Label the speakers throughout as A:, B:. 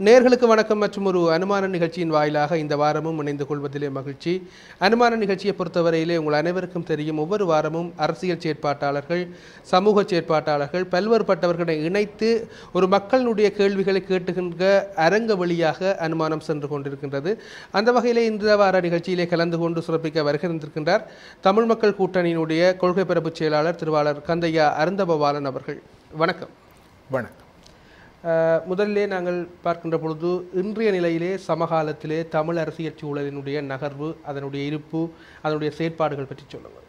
A: நேர்களுக்கு வணக்கம் மற்றும் ஒரு அனுமான நிகழ்ச்சியின் வாயிலாக இந்த வாரமும் இணைந்து கொள்வதிலே மகிழ்ச்சி அனுமான நிகழ்ச்சியை பொறுத்தவரையிலே உங்கள் அனைவருக்கும் தெரியும் ஒவ்வொரு வாரமும் அரசியல் செயற்பாட்டாளர்கள் சமூக செயற்பாட்டாளர்கள் பல்வேறுபட்டவர்களை இணைத்து ஒரு மக்களினுடைய கேள்விகளை கேட்டுகின்ற அரங்க வழியாக அனுமானம் சென்று கொண்டிருக்கின்றது அந்த வகையிலே இந்த வார நிகழ்ச்சியிலே கலந்து கொண்டு சிறப்பிக்க வருகின்றிருக்கின்றார் தமிழ் மக்கள் கூட்டணியினுடைய கொள்கை பரப்பு செயலாளர் திருவாளர் கந்தையா அருந்தபவாலன் அவர்கள் வணக்கம்
B: வணக்கம்
A: அஹ், முதலிலே நாங்கள் பார்க்கின்ற பொழுது இன்றைய நிலையிலே சமகாலத்திலே தமிழ் அரசியல் சூழலினுடைய நகர்வு அதனுடைய இருப்பு அதனுடைய செயற்பாடுகள் பற்றி சொல்லுங்கள்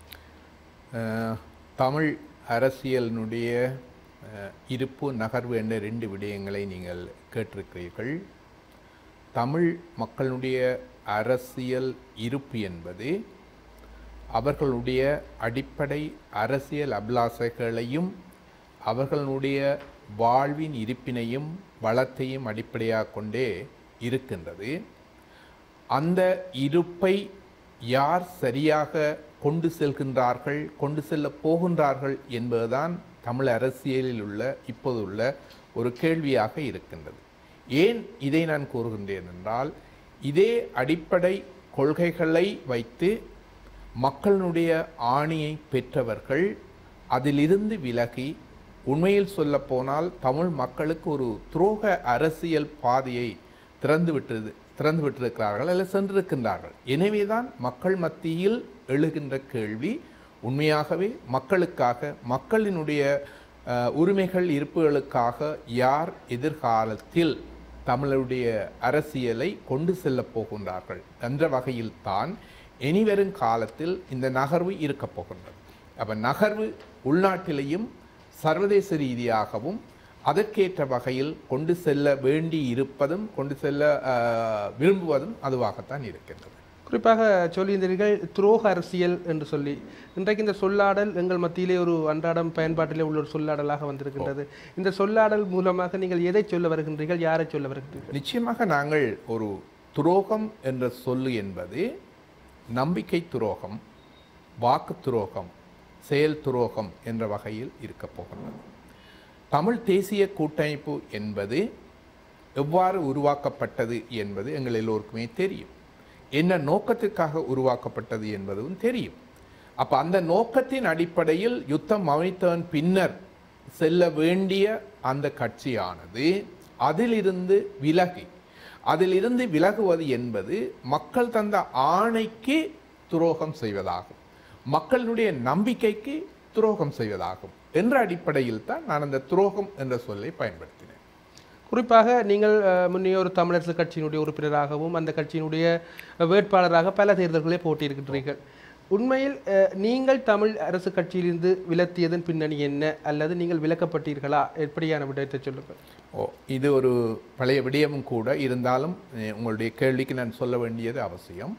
B: அஹ், தமிழ் அரசியலினுடைய அஹ், இருப்பு நகர்வு என்ற ரெண்டு விடயங்களை நீங்கள் கேட்டிருக்கிறீர்கள் தமிழ் மக்களுடைய அரசியல் இருப்பு என்பது அவர்களுடைய அடிப்படை அரசியல் அபிலாசைகளையும் அவர்களுடைய வாழ்வின் இருப்பினையும் வளத்தையும் அடிப்படையாக கொண்டே இருக்கின்றது அந்த இருப்பை யார் சரியாக கொண்டு செல்கின்றார்கள் கொண்டு செல்ல போகின்றார்கள் என்பதுதான் தமிழ் அரசியலில் உள்ள இப்போதுள்ள ஒரு கேள்வியாக இருக்கின்றது ஏன் இதை நான் கூறுகின்றேன் என்றால் இதே அடிப்படை கொள்கைகளை வைத்து மக்களுடைய ஆணையை பெற்றவர்கள் அதிலிருந்து விலகி உண்மையில் சொல்லப்போனால் தமிழ் மக்களுக்கு ஒரு துரோக அரசியல் பாதையை திறந்து விட்டது திறந்து விட்டிருக்கிறார்கள் அல்ல சென்றிருக்கின்றார்கள் எனவேதான் மக்கள் மத்தியில் எழுகின்ற கேள்வி உண்மையாகவே மக்களுக்காக மக்களினுடைய அஹ், உரிமைகள் இருப்புகளுக்காக யார் எதிர்காலத்தில் தமிழுடைய அரசியலை கொண்டு செல்லப் போகின்றார்கள் என்ற வகையில் தான் இனிவரும் காலத்தில் இந்த நகர்வு இருக்கப் போகின்றது அப்ப நகர்வு உள்நாட்டிலேயும் சர்வதேச ரீதியாகவும் அதற்கேற்ற வகையில் கொண்டு செல்ல வேண்டி இருப்பதும் கொண்டு செல்ல அஹ், விரும்புவதும் அதுவாகத்தான் இருக்கின்றது
A: குறிப்பாக சொல்லியிருந்தீர்கள் துரோக அரசியல் என்று சொல்லி இன்றைக்கு இந்த சொல்லாடல் எங்கள் மத்தியிலே ஒரு அன்றாடம் பயன்பாட்டிலே உள்ள ஒரு சொல்லாடலாக வந்திருக்கின்றது இந்த சொல்லாடல் மூலமாக நீங்கள் எதை சொல்ல வருகின்றீர்கள் யாரை சொல்ல வருகின்றீர்கள்
B: நிச்சயமாக நாங்கள் ஒரு துரோகம் என்ற சொல்லு என்பது நம்பிக்கை துரோகம் வாக்கு துரோகம் செயல் துரோகம் என்ற வகையில் இருக்கப் போகின்றது தமிழ் தேசிய கூட்டமைப்பு என்பது எவ்வாறு உருவாக்கப்பட்டது என்பது எங்கள் எல்லோருக்குமே தெரியும் என்ன நோக்கத்திற்காக உருவாக்கப்பட்டது என்பதும் தெரியும் அப்ப அந்த நோக்கத்தின் அடிப்படையில் யுத்தம் அமைத்தவன் பின்னர் செல்ல வேண்டிய அந்த கட்சியானது அதிலிருந்து விலகி அதிலிருந்து விலகுவது என்பது மக்கள் தந்த ஆணைக்கு துரோகம் செய்வதாகும் மக்களுடைய நம்பிக்கைக்கு துரோகம் செய்வதாகும் என்ற அடிப்படையில் தான் நான் அந்த துரோகம் என்ற சொல்லை பயன்படுத்தினேன்
A: குறிப்பாக நீங்கள் அஹ், முன்னே ஒரு தமிழரசு கட்சியினுடைய உறுப்பினராகவும் அந்த கட்சியினுடைய வேட்பாளராக பல தேர்தல்களே போட்டியிருக்கின்றீர்கள் உண்மையில் அஹ், நீங்கள் தமிழ் அரசு கட்சியிலிருந்து விலத்தியதன் பின்னணி என்ன அல்லது நீங்கள் விலக்கப்பட்டீர்களா எப்படியான விடயத்தை சொல்லுங்கள்
B: ஓ இது ஒரு பழைய விடயமும் கூட இருந்தாலும் அஹ், உங்களுடைய கேள்விக்கு நான் சொல்ல வேண்டியது அவசியம்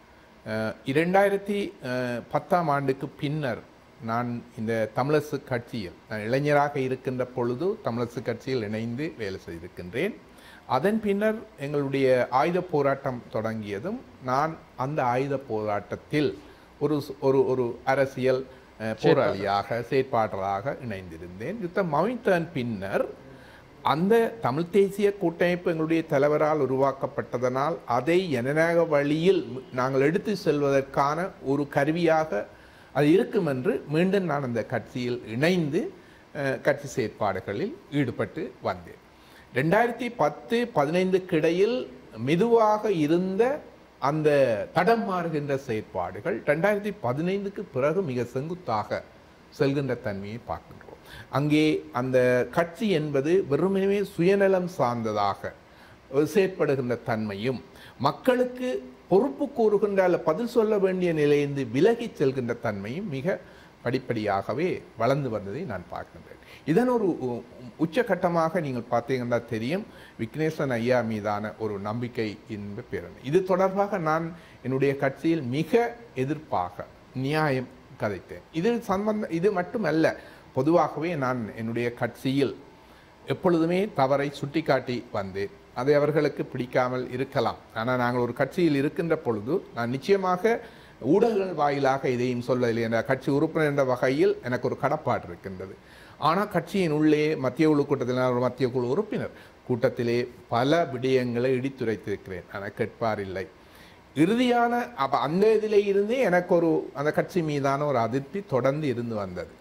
B: அஹ், இரண்டாயிரத்தி அஹ், பத்தாம் ஆண்டுக்கு பின்னர் நான் இந்த தமிழரசு கட்சியில் நான் இளைஞராக இருக்கின்ற பொழுது தமிழரசு கட்சியில் இணைந்து வேலை செய்திருக்கின்றேன் அதன் பின்னர் எங்களுடைய ஆயுத போராட்டம் தொடங்கியதும் நான் அந்த ஆயுத போராட்டத்தில் ஒரு ஸ்- ஒரு ஒரு அரசியல் அஹ், போராளியாக செயற்பாட்டராக இணைந்திருந்தேன் யுத்தம் அமைத்ததன் பின்னர் அந்த தமிழ் தேசிய கூட்டமைப்பு எங்களுடைய தலைவரால் உருவாக்கப்பட்டதனால் அதை ஜனநாயக வழியில் நாங்கள் எடுத்து செல்வதற்கான ஒரு கருவியாக அது இருக்கும் என்று மீண்டும் நான் அந்த கட்சியில் இணைந்து அஹ், கட்சி செயற்பாடுகளில் ஈடுபட்டு வந்தேன் ரெண்டாயிரத்தி பத்து பதினைந்துக்கு இடையில் மெதுவாக இருந்த அந்த தடம் மாறுகின்ற செயற்பாடுகள் ரெண்டாயிரத்தி பதினைந்துக்கு பிறகு மிக செங்குத்தாக செல்கின்ற தன்மையை பார்க்கின்றோம் அங்கே அந்த கட்சி என்பது வெறுமனே சுயநலம் சார்ந்ததாக செயற்படுகின்ற தன்மையும் மக்களுக்கு பொறுப்பு கூறுகின்ற அல்ல பதில் சொல்ல வேண்டிய நிலையிலிருந்து விலகிச் செல்கின்ற தன்மையும் மிக படிப்படியாகவே வளர்ந்து வந்ததை நான் பார்க்கின்றேன் இதன் ஒரு உ- உச்சகட்டமாக நீங்கள் பார்த்தீங்கன்னா தெரியும் விக்னேஸ்வரன் ஐயா மீதான ஒரு நம்பிக்கை என்ப பேரணி இது தொடர்பாக நான் என்னுடைய கட்சியில் மிக எதிர்ப்பாக நியாயம் கதைத்தேன் இது சம்பந்த இது மட்டுமல்ல பொதுவாகவே நான் என்னுடைய கட்சியில் எப்பொழுதுமே தவறை சுட்டிக்காட்டி வந்தேன் அதை அவர்களுக்கு பிடிக்காமல் இருக்கலாம் ஆனால் நாங்கள் ஒரு கட்சியில் இருக்கின்ற பொழுது நான் நிச்சயமாக ஊடகங்கள் வாயிலாக இதையும் சொல்லவில்லை என்ற கட்சி உறுப்பினர் என்ற வகையில் எனக்கு ஒரு கடப்பாடு இருக்கின்றது ஆனால் கட்சியின் உள்ளே மத்திய குழு கூட்டத்தில் நான் ஒரு மத்திய குழு உறுப்பினர் கூட்டத்திலே பல விடயங்களை இடித்துரைத்திருக்கிறேன் ஆனால் கேட்பார் இல்லை இறுதியான அப்ப அந்த இதிலே இருந்தே எனக்கு ஒரு அந்த கட்சி மீதான ஒரு அதிருப்தி தொடர்ந்து இருந்து வந்தது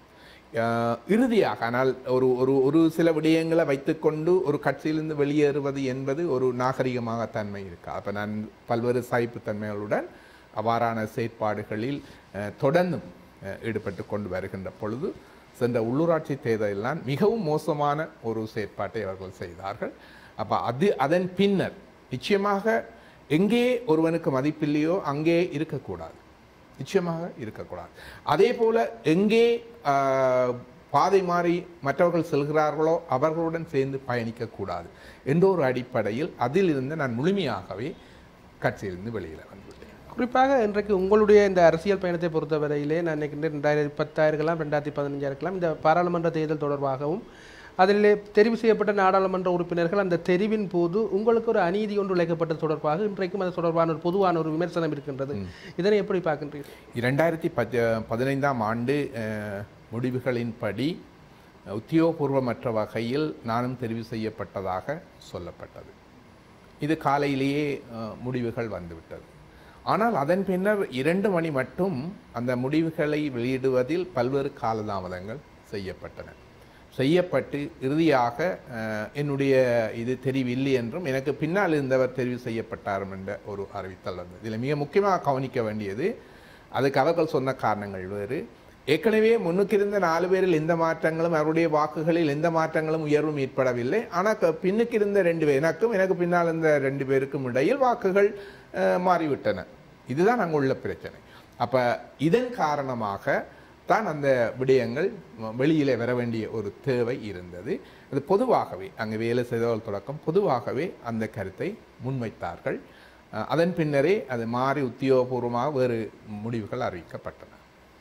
B: அஹ் இறுதியாக ஆனால் ஒரு ஒரு ஒரு சில விடயங்களை வைத்துக்கொண்டு ஒரு கட்சியிலிருந்து வெளியேறுவது என்பது ஒரு நாகரிகமாக தன்மை இருக்கா அப்போ நான் பல்வேறு சாய்ப்பு தன்மைகளுடன் அவ்வாறான செயற்பாடுகளில் அஹ், தொடர்ந்தும் அஹ், ஈடுபட்டு கொண்டு வருகின்ற பொழுது சென்ற உள்ளூராட்சி தேர்தலெல்லாம் மிகவும் மோசமான ஒரு செயற்பாட்டை அவர்கள் செய்தார்கள் அப்போ அது அதன் பின்னர் நிச்சயமாக எங்கே ஒருவனுக்கு மதிப்பில்லையோ அங்கே இருக்கக்கூடாது நிச்சயமாக இருக்கக்கூடாது அதே போல எங்கே ஆஹ், பாதை மாறி மற்றவர்கள் செல்கிறார்களோ அவர்களுடன் சேர்ந்து பயணிக்கக்கூடாது என்ற ஒரு அடிப்படையில் அதிலிருந்து நான் முழுமையாகவே கட்சியிலிருந்து வெளியில் வந்துவிட்டேன்
A: குறிப்பாக இன்றைக்கு உங்களுடைய இந்த அரசியல் பயணத்தை பொறுத்தவரையிலே நான் நினைக்கின்றேன் ரெண்டாயிரத்தி பத்தாக இருக்கலாம் ரெண்டாயிரத்தி பதினஞ்சா இருக்கலாம் இந்த பாராளுமன்ற தேர்தல் தொடர்பாகவும் அதிலே தெரிவு செய்யப்பட்ட நாடாளுமன்ற உறுப்பினர்கள் அந்த தெரிவின் போது உங்களுக்கு ஒரு அநீதி ஒன்று இழைக்கப்பட்டது தொடர்பாக இன்றைக்கும் அது தொடர்பான ஒரு பொதுவான ஒரு விமர்சனம் இருக்கின்றது இதனை எப்படி பார்க்கின்றீர்கள்
B: இரண்டாயிரத்தி பத் பதினைந்தாம் ஆண்டு அஹ், முடிவுகளின்படி உத்தியோகபூர்வமற்ற வகையில் நானும் தெரிவு செய்யப்பட்டதாக சொல்லப்பட்டது இது காலையிலேயே அஹ், முடிவுகள் வந்துவிட்டது ஆனால் அதன் பின்னர் இரண்டு மணி மட்டும் அந்த முடிவுகளை வெளியிடுவதில் பல்வேறு காலதாமதங்கள் செய்யப்பட்டன செய்யப்பட்டு இறுதியாக அஹ், என்னுடைய இது தெரிவில்லை என்றும் எனக்கு பின்னால் இருந்தவர் தெரிவு செய்யப்பட்டார் என்ற ஒரு அறிவித்தல் வந்தது இதில் மிக முக்கியமாக கவனிக்க வேண்டியது அதுக்கு அவர்கள் சொன்ன காரணங்கள் வேறு ஏற்கனவே முன்னுக்கு இருந்த நாலு பேரில் எந்த மாற்றங்களும் அவருடைய வாக்குகளில் எந்த மாற்றங்களும் உயர்வும் ஏற்படவில்லை ஆனால் க- பின்னுக்கு இருந்த ரெண்டு பேர் எனக்கும் எனக்கு பின்னால் இருந்த ரெண்டு பேருக்கும் இடையில் வாக்குகள் அஹ், மாறிவிட்டன இதுதான் அங்கே உள்ள பிரச்சனை அப்போ இதன் காரணமாக தான் அந்த விடயங்கள் வெளியிலே வர வேண்டிய ஒரு தேவை இருந்தது அது பொதுவாகவே அங்கே வேலை செய்தவர்கள் தொடக்கம் பொதுவாகவே அந்த கருத்தை முன்வைத்தார்கள் அஹ், அதன் பின்னரே அது மாறி உத்தியோகபூர்வமாக வேறு முடிவுகள் அறிவிக்கப்பட்டன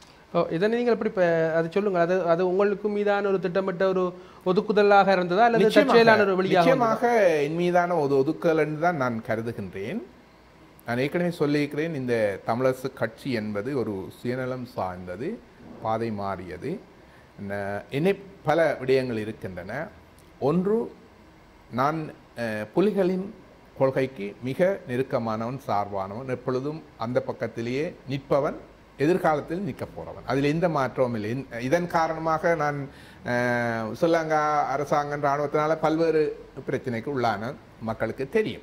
A: ஓ இதனை நீங்கள் எப்படி ப- அது சொல்லுங்க அது அது உங்களுக்கு மீதான ஒரு திட்டமிட்ட ஒரு ஒதுக்குதலாக இருந்ததா அல்லது தற்செயலான ஒரு வெளியாக
B: நிச்சயமாக என் மீதான ஒரு ஒதுக்கல் என்று தான் நான் கருதுகின்றேன் நான் ஏற்கனவே சொல்லியிருக்கிறேன் இந்த தமிழரசு கட்சி என்பது ஒரு சுயநலம் சார்ந்தது பாதை மாறியது ந- என்னை பல விடயங்கள் இருக்கின்றன ஒன்று நான் அஹ், புலிகளின் கொள்கைக்கு மிக நெருக்கமானவன் சார்பானவன் எப்பொழுதும் அந்த பக்கத்திலேயே நிற்பவன் எதிர்காலத்தில் நிற்க போறவன் அதில் எந்த மாற்றமும் இல்லை இந்த- இதன் காரணமாக நான் அஹ், ஸ்ரீலங்கா அரசாங்கம் இராணுவத்தினால பல்வேறு பிரச்சனைக்கு உள்ளான மக்களுக்கு தெரியும்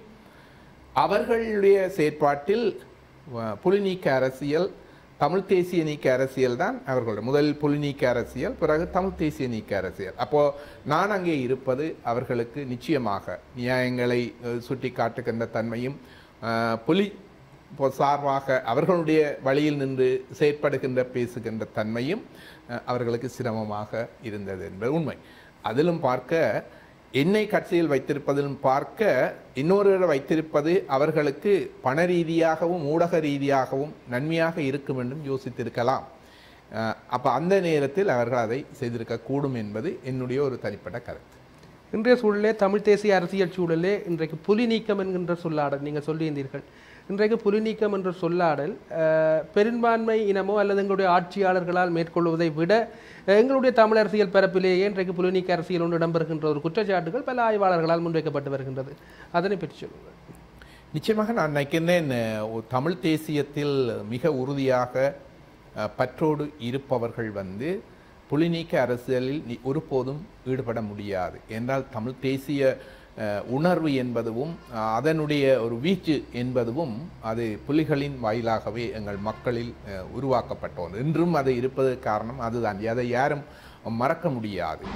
B: அவர்களுடைய செயற்பாட்டில் அஹ், புலி நீக்க அரசியல் தமிழ் தேசிய நீக்க அரசியல் தான் அவர்களுடைய முதல் புலி நீக்க அரசியல் பிறகு தமிழ் தேசிய நீக்க அரசியல் அப்போ நான் அங்கே இருப்பது அவர்களுக்கு நிச்சயமாக நியாயங்களை அஹ், சுட்டி காட்டுகின்ற தன்மையும் அஹ், புலி இப்போ சார்பாக அவர்களுடைய வழியில் நின்று செயற்படுகின்ற பேசுகின்ற தன்மையும் அஹ், அவர்களுக்கு சிரமமாக இருந்தது என்பது உண்மை அதிலும் பார்க்க என்னை கட்சியில் வைத்திருப்பதிலும் பார்க்க இன்னொரு வைத்திருப்பது அவர்களுக்கு பண ரீதியாகவும் ஊடக ரீதியாகவும் நன்மையாக இருக்கும் என்றும் யோசித்திருக்கலாம் அஹ், அப்ப அந்த நேரத்தில் அவர்கள் அதை செய்திருக்க கூடும் என்பது என்னுடைய ஒரு தனிப்பட்ட கருத்து
A: இன்றைய சூழலே தமிழ் தேசிய அரசியல் சூழலே இன்றைக்கு புலி நீக்கம் என்கின்ற சொல்லாடல் நீங்கள் சொல்லியிருந்தீர்கள் இன்றைக்கு புலி நீக்கம் என்ற சொல்லாடல் அஹ், பெரும்பான்மை இனமோ அல்லது எங்களுடைய ஆட்சியாளர்களால் மேற்கொள்வதை விட அஹ், எங்களுடைய தமிழ் அரசியல் பரப்பிலேயே இன்றைக்கு புலி நீக்க அரசியல் ஒன்று இடம்பெறுகின்ற ஒரு குற்றச்சாட்டுகள் பல ஆய்வாளர்களால் முன்வைக்கப்பட்டு வருகின்றது அதனை பற்றி சொல்லுங்கள்
B: நிச்சயமாக நான் நினைக்கின்றேன் அஹ், ஒரு தமிழ் தேசியத்தில் மிக உறுதியாக அஹ், பற்றோடு இருப்பவர்கள் வந்து புலிநீக்க அரசியலில் நி- ஒருபோதும் ஈடுபட முடியாது என்றால் தமிழ் தேசிய அஹ், உணர்வு என்பதுவும் அஹ், அதனுடைய ஒரு வீச்சு என்பதுவும் அது புலிகளின் வாயிலாகவே எங்கள் மக்களில் அஹ், உருவாக்கப்பட்ட ஒன்று இன்றும் அது இருப்பதற்கு காரணம் அதுதான் அதை யாரும் மறக்க முடியாது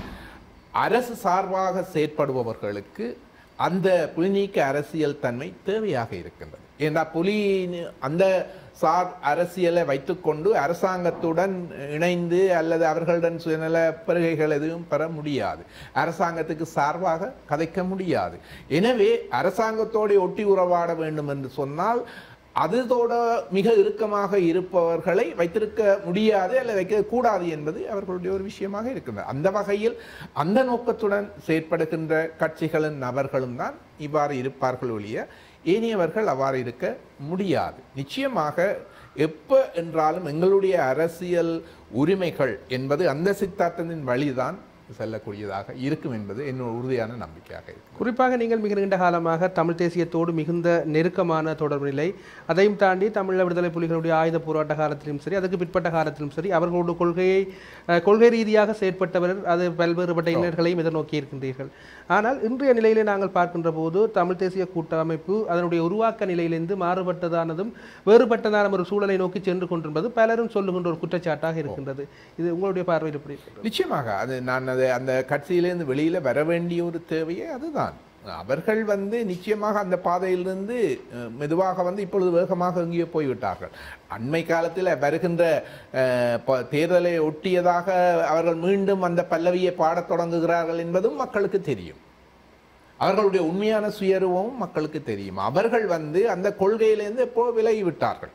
B: அரசு சார்பாக செயற்படுபவர்களுக்கு அந்த புலிநீக்க அரசியல் தன்மை தேவையாக இருக்கின்றது ஏன்னா புலி அந்த சார் அரசியலை வைத்துக்கொண்டு அரசாங்கத்துடன் இணைந்து அல்லது அவர்களுடன் சுயநல பெருகைகள் எதுவும் பெற முடியாது அரசாங்கத்துக்கு சார்பாக கதைக்க முடியாது எனவே அரசாங்கத்தோடு ஒட்டி உறவாட வேண்டும் என்று சொன்னால் அதோட மிக இறுக்கமாக இருப்பவர்களை வைத்திருக்க முடியாது அல்லது வைக்க கூடாது என்பது அவர்களுடைய ஒரு விஷயமாக இருக்கின்றது அந்த வகையில் அந்த நோக்கத்துடன் செயற்படுகின்ற கட்சிகளின் நபர்களும் தான் இவ்வாறு இருப்பார்கள் ஒழிய ஏனையவர்கள் அவ்வாறு இருக்க முடியாது நிச்சயமாக எப்ப என்றாலும் எங்களுடைய அரசியல் உரிமைகள் என்பது அந்த சித்தாந்தத்தின் வழிதான் செல்லக்கூடியதாக இருக்கும் என்பது என்னோட உறுதியான நம்பிக்கையாக இருக்கு
A: குறிப்பாக நீங்கள் மிக நீண்ட காலமாக தமிழ் தேசியத்தோடு மிகுந்த நெருக்கமான தொடர்பு நிலை அதையும் தாண்டி தமிழ் விடுதலை புலிகளுடைய ஆயுத போராட்ட காலத்திலும் சரி அதுக்கு பிற்பட்ட காலத்திலும் சரி அவர்களோட கொள்கையை அஹ், கொள்கை ரீதியாக செயற்பட்டவர் அது பல்வேறுபட்ட இன்னல்களையும் எதிர்நோக்கி இருக்கின்றீர்கள் ஆனால் இன்றைய நிலையிலே நாங்கள் பார்க்கின்ற போது தமிழ் தேசிய கூட்டமைப்பு அதனுடைய உருவாக்க நிலையிலிருந்து மாறுபட்டதானதும் வேறுபட்டதான ஒரு சூழலை நோக்கி சென்று கொண்டிருப்பது பலரும் சொல்லுகின்ற ஒரு குற்றச்சாட்டாக இருக்கின்றது இது உங்களுடைய பார்வையில் எப்படி இருக்கிறது?
B: நிச்சயமாக அது நான் அது அந்த கட்சியிலேருந்து வெளியில் வர வேண்டிய ஒரு தேவையே அதுதான் அவர்கள் வந்து நிச்சயமாக அந்த பாதையிலிருந்து அஹ், மெதுவாக வந்து இப்பொழுது வேகமாக எங்கேயோ போய்விட்டார்கள் அண்மை காலத்தில் வருகின்ற அஹ், ப- தேர்தலை ஒட்டியதாக அவர்கள் மீண்டும் அந்த பல்லவியை பாடத் தொடங்குகிறார்கள் என்பதும் மக்களுக்கு தெரியும் அவர்களுடைய உண்மையான சுயருவமும் மக்களுக்கு தெரியும் அவர்கள் வந்து அந்த கொள்கையிலிருந்து எப்போ விலகி விட்டார்கள்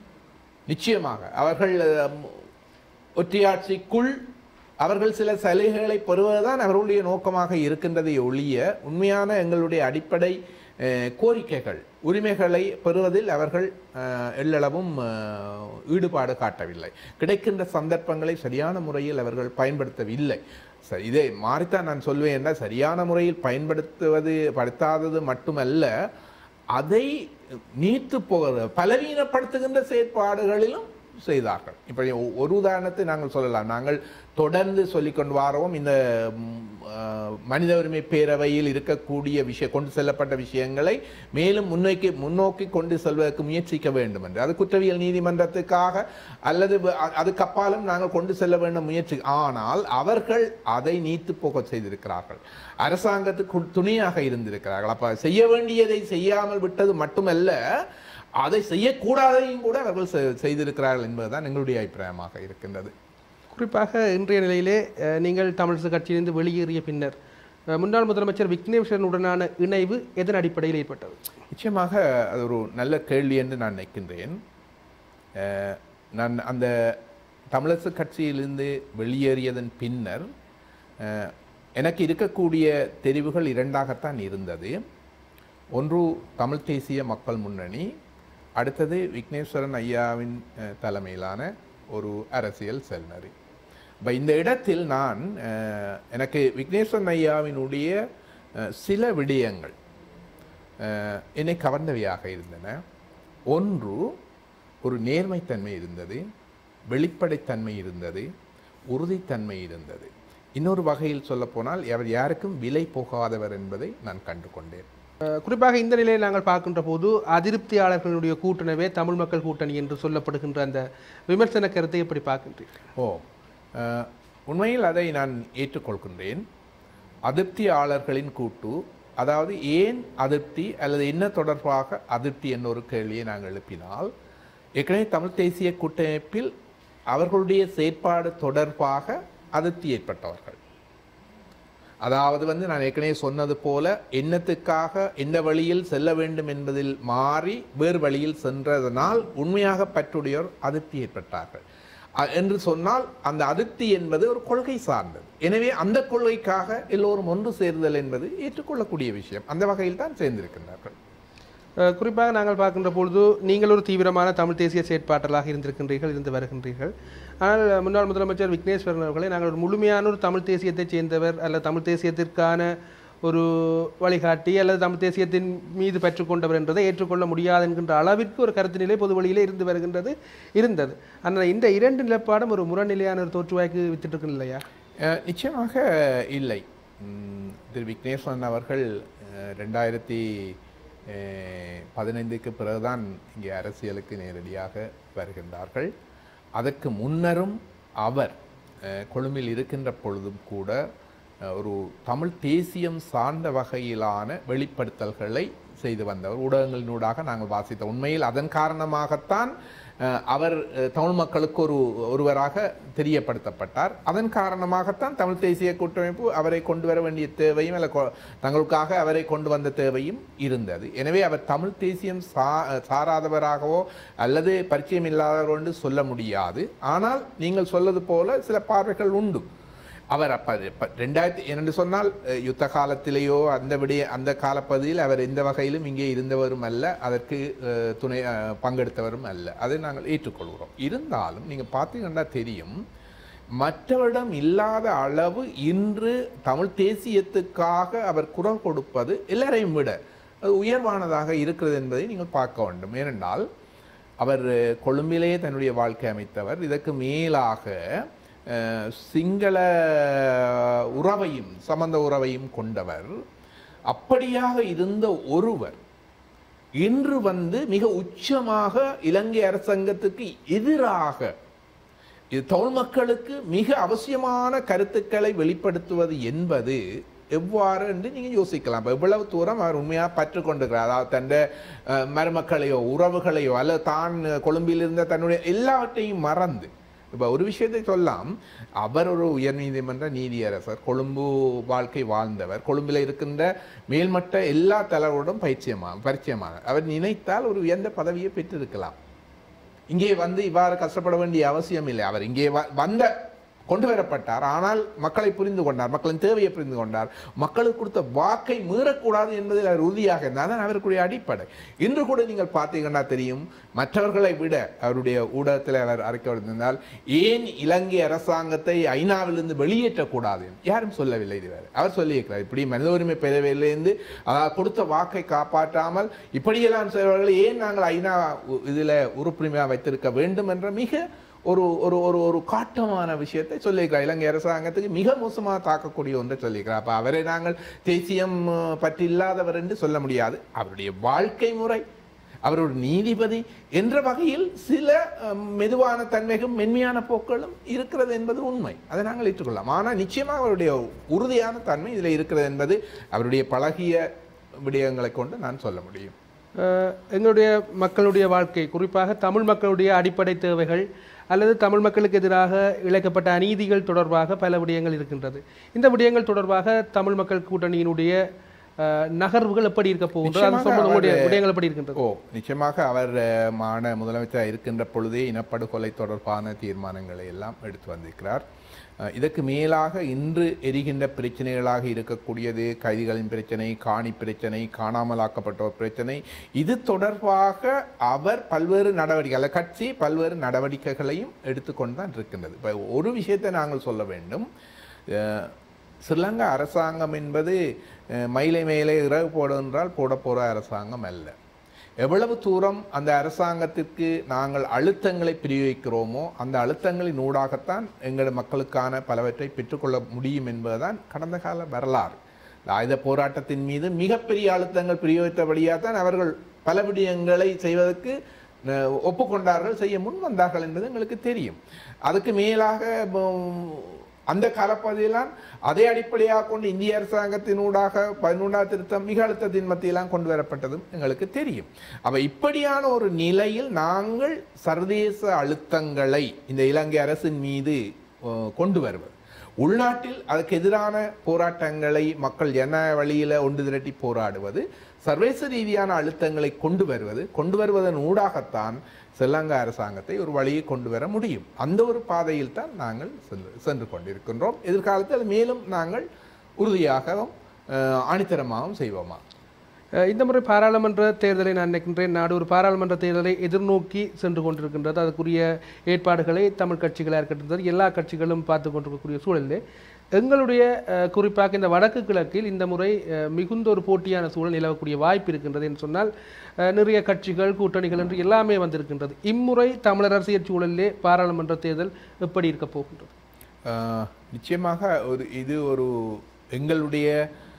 B: நிச்சயமாக அவர்கள் அஹ், ஒற்றையாட்சிக்குள் அவர்கள் சில சலுகைகளை பெறுவதுதான் அவர்களுடைய நோக்கமாக இருக்கின்றதை ஒழிய உண்மையான எங்களுடைய அடிப்படை அஹ், கோரிக்கைகள் உரிமைகளை பெறுவதில் அவர்கள் அஹ், எள்ளளவும் அஹ், ஈடுபாடு காட்டவில்லை கிடைக்கின்ற சந்தர்ப்பங்களை சரியான முறையில் அவர்கள் பயன்படுத்தவில்லை சரி இதை மாறித்தான் நான் சொல்வேன் என்றால் சரியான முறையில் பயன்படுத்துவது படுத்தாதது மட்டுமல்ல அதை நீத்து போகிறது பலவீனப்படுத்துகின்ற செயற்பாடுகளிலும் செய்தார்கள் இப்போ ஒரு உதாரணத்தை நாங்கள் சொல்லலாம் நாங்கள் தொடர்ந்து சொல்லிக்கொண்டு வாரவும் இந்த ம், அஹ், மனித உரிமை பேரவையில் இருக்கக்கூடிய விஷயம் கொண்டு செல்லப்பட்ட விஷயங்களை மேலும் முன்னோக்கி முன்னோக்கி கொண்டு செல்வதற்கு முயற்சிக்க வேண்டும் என்று அது குற்றவியல் நீதிமன்றத்துக்காக அல்லது வ- அ- அதுக்கு அப்பாலும் நாங்கள் கொண்டு செல்ல வேண்டும் முயற்சி ஆனால் அவர்கள் அதை நீத்து போக செய்திருக்கிறார்கள் அரசாங்கத்துக்கு துணையாக இருந்திருக்கிறார்கள் அப்ப செய்ய வேண்டியதை செய்யாமல் விட்டது மட்டுமல்ல அதை செய்யக்கூடாதையும் கூட அவர்கள் செ- செய்திருக்கிறார்கள் என்பதுதான் எங்களுடைய அபிப்பிராயமாக இருக்கின்றது
A: குறிப்பாக இன்றைய நிலையிலே அஹ், நீங்கள் தமிழரசு கட்சியிலிருந்து வெளியேறிய பின்னர் அஹ், முன்னாள் முதலமைச்சர் விக்னேஸ்வரனுடனான இணைவு எதன் அடிப்படையில் ஏற்பட்டது
B: நிச்சயமாக அது ஒரு நல்ல கேள்வி என்று நான் நினைக்கின்றேன் அஹ், நான் அந்த தமிழரசு கட்சியிலிருந்து வெளியேறியதன் பின்னர் அஹ், எனக்கு இருக்கக்கூடிய தெரிவுகள் இரண்டாகத்தான் இருந்தது ஒன்று தமிழ் தேசிய மக்கள் முன்னணி அடுத்தது விக்னேஸ்வரன் ஐயாவின் அஹ், தலைமையிலான ஒரு அரசியல் செல்நெறி இப்போ இந்த இடத்தில் நான் அஹ், எனக்கு விக்னேஸ்வரன் ஐயாவினுடைய அஹ், சில விடயங்கள் அஹ், என்னை கவர்ந்தவையாக இருந்தன ஒன்று ஒரு நேர்மைத்தன்மை இருந்தது வெளிப்படைத்தன்மை இருந்தது உறுதித்தன்மை இருந்தது இன்னொரு வகையில் சொல்லப்போனால் அவர் யாருக்கும் விலை போகாதவர் என்பதை நான் கண்டு கொண்டேன்
A: அஹ், குறிப்பாக இந்த நிலையில் நாங்கள் பார்க்கின்ற போது அதிருப்தியாளர்களுடைய கூட்டணவே தமிழ் மக்கள் கூட்டணி என்று சொல்லப்படுகின்ற அந்த விமர்சன கருத்தை எப்படி பார்க்கின்றீர்கள்
B: ஓ அஹ், உண்மையில் அதை நான் ஏற்றுக்கொள்கின்றேன் அதிருப்தியாளர்களின் கூட்டு அதாவது ஏன் அதிருப்தி அல்லது என்ன தொடர்பாக அதிருப்தி என்ற ஒரு கேள்வியை நாங்கள் எழுப்பினால் ஏற்கனவே தமிழ் தேசிய கூட்டமைப்பில் அவர்களுடைய செயற்பாடு தொடர்பாக அதிருப்தி ஏற்பட்டவர்கள் அதாவது வந்து நான் ஏற்கனவே சொன்னது போல எண்ணத்துக்காக எந்த வழியில் செல்ல வேண்டும் என்பதில் மாறி வேறு வழியில் சென்றதனால் உண்மையாக பற்றுடையோர் அதிருப்தி ஏற்பட்டார்கள் அ- என்று சொன்னால் அந்த அதிருப்தி என்பது ஒரு கொள்கை சார்ந்தது எனவே அந்த கொள்கைக்காக எல்லோரும் ஒன்று சேருதல் என்பது ஏற்றுக்கொள்ளக்கூடிய விஷயம் அந்த வகையில் தான் சேர்ந்திருக்கின்றார்கள்
A: அஹ், குறிப்பாக நாங்கள் பார்க்கின்ற பொழுது நீங்கள் ஒரு தீவிரமான தமிழ் தேசிய செயற்பாட்டலாக இருந்திருக்கின்றீர்கள் இருந்து வருகின்றீர்கள் ஆனால் முன்னாள் முதலமைச்சர் விக்னேஸ்வரன் அவர்களை நாங்கள் ஒரு முழுமையான ஒரு தமிழ் தேசியத்தைச் சேர்ந்தவர் அல்லது தமிழ் தேசியத்திற்கான ஒரு வழிகாட்டி அல்லது தமிழ் தேசியத்தின் மீது பெற்றுக்கொண்டவர் என்றதை ஏற்றுக்கொள்ள முடியாது என்கின்ற அளவிற்கு ஒரு கருத்து நிலை பொது வழியிலே இருந்து வருகின்றது இருந்தது ஆனால் இந்த இரண்டு நிலப்பாடும் ஒரு முரண்நிலையான ஒரு தோற்றுவாய்க்கு வித்துட்டு இல்லையா
B: அஹ், நிச்சயமாக இல்லை ம், திரு விக்னேஸ்வரன் அவர்கள் அஹ், ரெண்டாயிரத்தி அஹ், பதினைந்துக்கு பிறகுதான் இங்கே அரசியலுக்கு நேரடியாக வருகின்றார்கள் அதற்கு முன்னரும் அவர் அஹ், கொழும்பில் இருக்கின்ற பொழுதும் கூட அஹ், ஒரு தமிழ் தேசியம் சார்ந்த வகையிலான வெளிப்படுத்தல்களை செய்து வந்தவர் ஊடகங்களினூடாக நாங்கள் வாசித்த உண்மையில் அதன் காரணமாகத்தான் அஹ், அவர் அஹ், தமிழ் மக்களுக்கு ஒரு ஒருவராக தெரியப்படுத்தப்பட்டார் அதன் காரணமாகத்தான் தமிழ் தேசிய கூட்டமைப்பு அவரை கொண்டு வர வேண்டிய தேவையும் அல்ல கொ- தங்களுக்காக அவரை கொண்டு வந்த தேவையும் இருந்தது எனவே அவர் தமிழ் தேசியம் சா சாராதவராகவோ அல்லது பரிச்சயம் இல்லாதவர் என்று சொல்ல முடியாது ஆனால் நீங்கள் சொல்வது போல சில பார்வைகள் உண்டு அவர் அப்ப இப்ப ரெண்டாயிரத்தி என்று சொன்னால் அஹ், யுத்த காலத்திலேயோ அந்த விடைய அந்த காலப்பகுதியில் அவர் எந்த வகையிலும் இங்கே இருந்தவரும் அல்ல அதற்கு அஹ், துணை அஹ், பங்கெடுத்தவரும் அல்ல அதை நாங்கள் ஏற்றுக்கொள்கிறோம் இருந்தாலும் நீங்கள் பார்த்தீங்கன்னா தெரியும் மற்றவரிடம் இல்லாத அளவு இன்று தமிழ் தேசியத்துக்காக அவர் குரல் கொடுப்பது எல்லாரையும் விட அது உயர்வானதாக இருக்கிறது என்பதை நீங்கள் பார்க்க வேண்டும் ஏனென்றால் அவர் கொழும்பிலேயே தன்னுடைய வாழ்க்கை அமைத்தவர் இதற்கு மேலாக அஹ், சிங்கள உறவையும் சம்பந்த உறவையும் கொண்டவர் அப்படியாக இருந்த ஒருவர் இன்று வந்து மிக உச்சமாக இலங்கை அரசாங்கத்துக்கு எதிராக இது தமிழ் மக்களுக்கு மிக அவசியமான கருத்துக்களை வெளிப்படுத்துவது என்பது எவ்வாறு என்று நீங்க யோசிக்கலாம் இப்ப எவ்வளவு தூரம் அவர் உண்மையாக பற்று கொண்டிருக்கிறார் அதாவது தன் மருமக்களையோ உறவுகளையோ அல்லது தான் கொழும்பில் இருந்த தன்னுடைய எல்லாவற்றையும் மறந்து இப்போ ஒரு விஷயத்தை சொல்லலாம் அவர் ஒரு உயர்நீதிமன்ற நீதியரசர் கொழும்பு வாழ்க்கை வாழ்ந்தவர் கொழும்பில் இருக்கின்ற மேல்மட்ட எல்லா தலைவரோடும் பரிச்சயமாக பரிச்சயமான அவர் நினைத்தால் ஒரு உயர்ந்த பதவியை பெற்றிருக்கலாம் இங்கே வந்து இவ்வாறு கஷ்டப்பட வேண்டிய அவசியம் இல்லை அவர் இங்கே வ- வந்த கொண்டு வரப்பட்டார் ஆனால் மக்களை புரிந்து கொண்டார் மக்களின் தேவையை புரிந்து கொண்டார் மக்களுக்கு கொடுத்த வாக்கை மீறக்கூடாது என்பதில் அவர் உறுதியாக இருந்தார் அதான் அவருக்குரிய அடிப்படை இன்று கூட நீங்கள் பார்த்தீங்கன்னா தெரியும் மற்றவர்களை விட அவருடைய ஊடகத்தில் அவர் அறிக்கை விடுத்திருந்தால் ஏன் இலங்கை அரசாங்கத்தை ஐநாவிலிருந்து வெளியேற்றக்கூடாது என்று யாரும் சொல்லவில்லை இதுவரை அவர் சொல்லியிருக்கிறார் இப்படி மனித உரிமை பேரவையிலிருந்து அதாவது கொடுத்த வாக்கை காப்பாற்றாமல் இப்படியெல்லாம் செய்வர்களை ஏன் நாங்கள் ஐநா உ- இதில் உறுப்புரிமையாக வைத்திருக்க வேண்டும் என்ற மிக ஒரு ஒரு ஒரு ஒரு காட்டமான விஷயத்தை சொல்லியிருக்கிறார் இலங்கை அரசாங்கத்துக்கு மிக மோசமாக தாக்கக்கூடிய ஒன்றை சொல்லியிருக்கிறார் அப்போ அவரை நாங்கள் தேசியம் அஹ், பற்றி இல்லாதவர் என்று சொல்ல முடியாது அவருடைய வாழ்க்கை முறை அவர் ஒரு நீதிபதி என்ற வகையில் சில அஹ், மெதுவான தன்மைகளும் மென்மையான போக்களும் இருக்கிறது என்பது உண்மை அதை நாங்கள் ஏற்றுக்கொள்ளலாம் ஆனால் நிச்சயமாக அவருடைய உறுதியான தன்மை இதில் இருக்கிறது என்பது அவருடைய பழகிய விடயங்களை கொண்டு நான் சொல்ல முடியும்
A: அஹ், எங்களுடைய மக்களுடைய வாழ்க்கை குறிப்பாக தமிழ் மக்களுடைய அடிப்படை தேவைகள் அல்லது தமிழ் மக்களுக்கு எதிராக இழைக்கப்பட்ட அநீதிகள் தொடர்பாக பல விடயங்கள் இருக்கின்றது இந்த விடயங்கள் தொடர்பாக தமிழ் மக்கள் கூட்டணியினுடைய அஹ், நகர்வுகள் எப்படி இருக்க போகின்றது அது
B: நிச்சயமாக
A: சம்பந்தமுடைய
B: அவர்
A: விடயங்கள் எப்படி இருக்கின்றது
B: ஓ நிச்சயமாக அவர் அஹ், மான முதலமைச்சர் இருக்கின்ற பொழுதே இனப்படுகொலை தொடர்பான தீர்மானங்களை எல்லாம் எடுத்து வந்திருக்கிறார் அஹ், இதற்கு மேலாக இன்று எரிகின்ற பிரச்சனைகளாக இருக்கக்கூடியது கைதிகளின் பிரச்சனை காணி பிரச்சனை காணாமலாக்கப்பட்டோர் பிரச்சனை இது தொடர்பாக அவர் பல்வேறு நடவடிக்கை அல்ல கட்சி பல்வேறு நடவடிக்கைகளையும் எடுத்துக்கொண்டு தான் இருக்கின்றது இப்போ ஒரு விஷயத்தை நாங்கள் சொல்ல வேண்டும் அஹ், ஸ்ரீலங்கா அரசாங்கம் என்பது அஹ், மயிலை மேலே இறகு போடு என்றால் போட போகிற அரசாங்கம் அல்ல எவ்வளவு தூரம் அந்த அரசாங்கத்திற்கு நாங்கள் அழுத்தங்களை பிரயோகிக்கிறோமோ அந்த அழுத்தங்களின் ஊடாகத்தான் எங்கள் மக்களுக்கான பலவற்றை பெற்றுக்கொள்ள முடியும் என்பதுதான் கடந்த கால வரலாறு இந்த ஆயுத போராட்டத்தின் மீது மிகப்பெரிய அழுத்தங்கள் பிரயோகித்தபடியாக தான் அவர்கள் பல விடயங்களை செய்வதற்கு அஹ், ஒப்புக்கொண்டார்கள் செய்ய முன் வந்தார்கள் என்பது எங்களுக்கு தெரியும் அதுக்கு மேலாக உம், அந்த காலப்பகுதியெல்லாம் அதே அடிப்படையாக கொண்டு இந்திய அரசாங்கத்தினூடாக பதினொன்றாம் திருத்தம் மிக அழுத்தத்தின் மத்தியெல்லாம் கொண்டு வரப்பட்டதும் எங்களுக்கு தெரியும் அப்ப இப்படியான ஒரு நிலையில் நாங்கள் சர்வதேச அழுத்தங்களை இந்த இலங்கை அரசின் மீது அஹ், கொண்டு வருவது உள்நாட்டில் அதுக்கு எதிரான போராட்டங்களை மக்கள் என்ன வழியில ஒன்று திரட்டி போராடுவது சர்வதேச ரீதியான அழுத்தங்களை கொண்டு வருவது கொண்டு வருவதன் ஊடாகத்தான் ஸ்ரீலங்கா அரசாங்கத்தை ஒரு வழியை கொண்டு வர முடியும் அந்த ஒரு பாதையில் தான் நாங்கள் சென்று சென்று கொண்டிருக்கின்றோம் எதிர்காலத்தில் மேலும் நாங்கள் உறுதியாகவும் அஹ், ஆணித்தரமாகவும் செய்வோமா
A: அஹ் இந்த முறை பாராளுமன்ற தேர்தலை நான் நினைக்கின்றேன் நாடு ஒரு பாராளுமன்ற தேர்தலை எதிர்நோக்கி சென்று கொண்டிருக்கின்றது அதுக்குரிய ஏற்பாடுகளை தமிழ் கட்சிகளாக இருக்கட்டும் சரி, எல்லா கட்சிகளும் பார்த்து கொண்டிருக்கக்கூடிய சூழலில் எங்களுடைய அஹ், குறிப்பாக இந்த வடக்கு கிழக்கில் இந்த முறை அஹ், மிகுந்த ஒரு போட்டியான சூழல் நிலவக்கூடிய வாய்ப்பு இருக்கின்றது என்று சொன்னால் அஹ், நிறைய கட்சிகள் கூட்டணிகள் என்று எல்லாமே வந்திருக்கின்றது இம்முறை தமிழர் அரசியல் சூழலிலே பாராளுமன்ற தேர்தல் எப்படி இருக்க போகின்றது
B: அஹ், நிச்சயமாக ஒரு இது ஒரு எங்களுடைய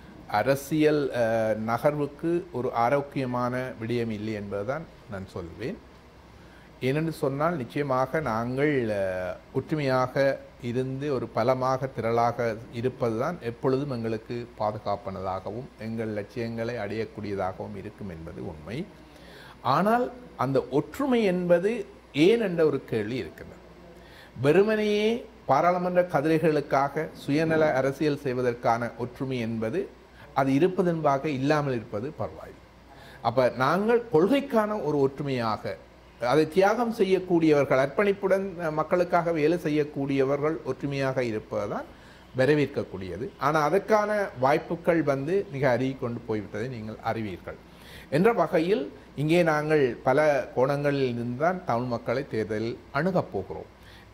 B: அரசியல் அஹ், நகர்வுக்கு ஒரு ஆரோக்கியமான விடயம் இல்லை என்பதுதான் நான் சொல்வேன் ஏனென்று சொன்னால் நிச்சயமாக நாங்கள் அஹ், ஒற்றுமையாக இருந்து ஒரு பலமாக திரளாக இருப்பதுதான் எப்பொழுதும் எங்களுக்கு பாதுகாப்பானதாகவும் எங்கள் லட்சியங்களை அடையக்கூடியதாகவும் இருக்கும் என்பது உண்மை ஆனால் அந்த ஒற்றுமை என்பது ஏன் என்ற ஒரு கேள்வி இருக்கின்றது வெறுமனையே பாராளுமன்ற கதிரைகளுக்காக சுயநல அரசியல் செய்வதற்கான ஒற்றுமை என்பது அது இருப்பதென்பாக இல்லாமல் இருப்பது பரவாயில்லை அப்ப நாங்கள் கொள்கைக்கான ஒரு ஒற்றுமையாக அதை தியாகம் செய்யக்கூடியவர்கள் அர்ப்பணிப்புடன் அஹ், மக்களுக்காக வேலை செய்யக்கூடியவர்கள் ஒற்றுமையாக இருப்பதுதான் வரவேற்கக்கூடியது ஆனால் அதற்கான வாய்ப்புகள் வந்து மிக அருகி கொண்டு போய்விட்டதை நீங்கள் அறிவீர்கள் என்ற வகையில் இங்கே நாங்கள் பல கோணங்களில் இருந்துதான் தமிழ் மக்களை தேர்தலில் அணுகப் போகிறோம்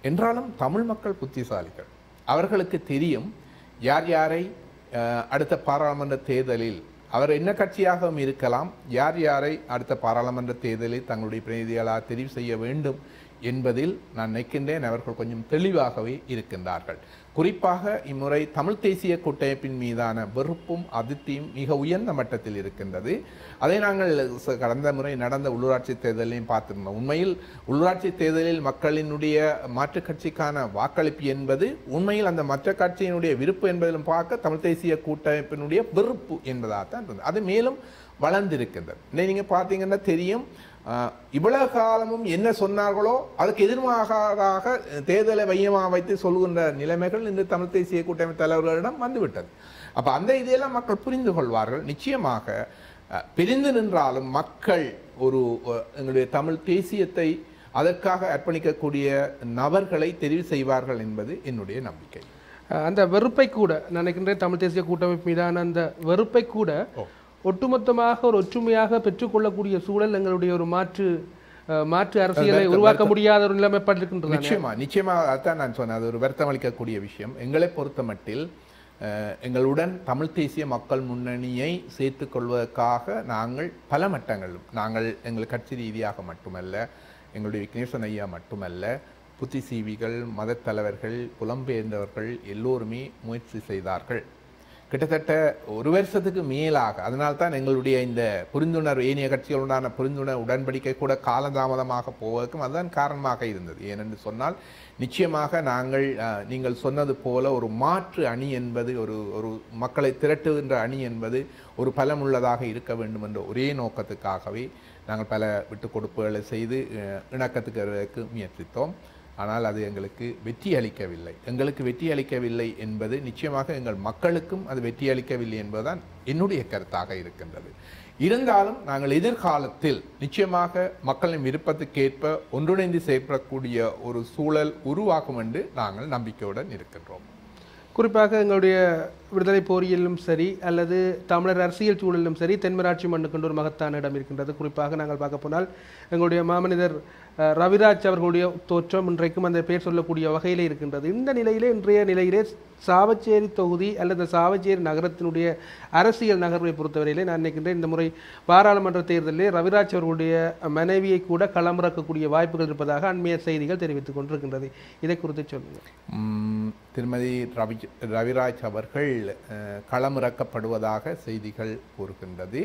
B: என்றாலும் தமிழ் மக்கள் புத்திசாலிகள் அவர்களுக்கு தெரியும் யார் யாரை அஹ், அடுத்த பாராளுமன்ற தேர்தலில் அவர் என்ன கட்சியாகவும் இருக்கலாம் யார் யாரை அடுத்த பாராளுமன்ற தேர்தலில் தங்களுடைய பிரதிநிதிகளாக தெரிவு செய்ய வேண்டும் என்பதில் நான் நினைக்கின்றேன் அவர்கள் கொஞ்சம் தெளிவாகவே இருக்கின்றார்கள் குறிப்பாக இம்முறை தமிழ் தேசிய கூட்டமைப்பின் மீதான வெறுப்பும் அதிருப்தியும் மிக உயர்ந்த மட்டத்தில் இருக்கின்றது அதை நாங்கள் ச- கடந்த முறை நடந்த உள்ளூராட்சி தேர்தலையும் பார்த்திருந்தோம் உண்மையில் உள்ளூராட்சி தேர்தலில் மக்களினுடைய மாற்றுக் கட்சிக்கான வாக்களிப்பு என்பது உண்மையில் அந்த மற்ற கட்சியினுடைய விருப்பு என்பதிலும் பார்க்க தமிழ் தேசிய கூட்டமைப்பினுடைய வெறுப்பு என்பதாகத்தான் இருந்தது அது மேலும் வளர்ந்திருக்கின்றது இன்னை நீங்க பார்த்தீங்கன்னா தெரியும் ஆஹ், இவ்வளவு காலமும் என்ன சொன்னார்களோ அதுக்கு எதிர்மாகாதாக தேர்தலை மையமாக வைத்து சொல்கின்ற நிலைமைகள் இந்த தமிழ் தேசிய கூட்டமைப்பு தலைவர்களிடம் வந்துவிட்டது அப்ப அந்த இதையெல்லாம் மக்கள் புரிந்து கொள்வார்கள் நிச்சயமாக அஹ், பிரிந்து நின்றாலும் மக்கள் ஒரு அஹ், எங்களுடைய தமிழ் தேசியத்தை அதற்காக அர்ப்பணிக்கக்கூடிய நபர்களை தெரிவு செய்வார்கள் என்பது என்னுடைய நம்பிக்கை
A: அஹ் அந்த வெறுப்பை கூட நான் நினைக்கின்றேன் தமிழ் தேசிய கூட்டமைப்பு மீதான அந்த வெறுப்பை கூட
B: ஓ.
A: ஒட்டுமொத்தமாக ஒரு ஒற்றுமையாக பெற்றுக்கொள்ளக்கூடிய சூழல் எங்களுடைய ஒரு மாற்று அஹ், மாற்று அரசியலை
B: வருத்தம்,
A: உருவாக்க முடியாத ஒரு நிலைமைப்பட்டிருக்கின்றது
B: நிச்சயமா நிச்சயமா அதான் நான் சொன்னேன் அது ஒரு வருத்தம் அளிக்கக்கூடிய விஷயம் எங்களை பொறுத்த மட்டில் அஹ், எங்களுடன் தமிழ் தேசிய மக்கள் முன்னணியை சேர்த்துக் கொள்வதற்காக நாங்கள் பல மட்டங்களிலும் நாங்கள் எங்கள் கட்சி ரீதியாக மட்டுமல்ல எங்களுடைய விக்னேஸ்வரன் ஐயா மட்டுமல்ல புத்திசீவிகள் மதத் தலைவர்கள் புலம்பெயர்ந்தவர்கள் எல்லோருமே முயற்சி செய்தார்கள் கிட்டத்தட்ட ஒரு வருஷத்துக்கு மேலாக அதனால்தான் எங்களுடைய இந்த புரிந்துணர்வு ஏனைய கட்சிகளுடனான புரிந்துணர்வு உடன்படிக்கை கூட காலதாமதமாக போவதற்கும் அதுதான் காரணமாக இருந்தது ஏனென்று சொன்னால் நிச்சயமாக நாங்கள் அஹ், நீங்கள் சொன்னது போல ஒரு மாற்று அணி என்பது ஒரு ஒரு மக்களை திரட்டுகின்ற அணி என்பது ஒரு பலமுள்ளதாக இருக்க வேண்டும் என்ற ஒரே நோக்கத்துக்காகவே நாங்கள் பல விட்டுக் கொடுப்புகளை செய்து அஹ், இணக்கத்துக்கு வருவதற்கு முயற்சித்தோம் ஆனால் அது எங்களுக்கு வெற்றி அளிக்கவில்லை எங்களுக்கு வெற்றி அளிக்கவில்லை என்பது நிச்சயமாக எங்கள் மக்களுக்கும் அது வெற்றி அளிக்கவில்லை என்பதுதான் என்னுடைய கருத்தாக இருக்கின்றது இருந்தாலும் நாங்கள் எதிர்காலத்தில் நிச்சயமாக மக்களின் விருப்பத்துக்கேற்ப ஒன்றிணைந்து செயற்படக்கூடிய ஒரு சூழல் உருவாகும் என்று நாங்கள் நம்பிக்கையுடன் இருக்கின்றோம்
A: குறிப்பாக எங்களுடைய விடுதலை போரியலிலும் சரி அல்லது தமிழர் அரசியல் சூழலிலும் சரி தென்மராட்சி மண்ணுக்கென்று ஒரு மகத்தான இடம் இருக்கின்றது குறிப்பாக நாங்கள் பார்க்க போனால் எங்களுடைய மாமனிதர் அஹ், ரவிராஜ் அவர்களுடைய தோற்றம் இன்றைக்கும் அந்த பெயர் சொல்லக்கூடிய வகையிலே இருக்கின்றது இந்த நிலையிலே இன்றைய நிலையிலே சாவச்சேரி தொகுதி அல்லது சாவச்சேரி நகரத்தினுடைய அரசியல் நகர்வை பொறுத்தவரையிலே நான் நினைக்கின்றேன் இந்த முறை பாராளுமன்ற தேர்தலிலே ரவிராஜ் அவர்களுடைய மனைவியை கூட களமிறக்கக்கூடிய வாய்ப்புகள் இருப்பதாக அண்மைய செய்திகள் தெரிவித்துக் கொண்டிருக்கின்றது இதை குறித்து சொல்லுங்கள்
B: உம், திருமதி ரவி ரவிராஜ் அவர்கள் அஹ், களமிறக்கப்படுவதாக செய்திகள் கூறுகின்றது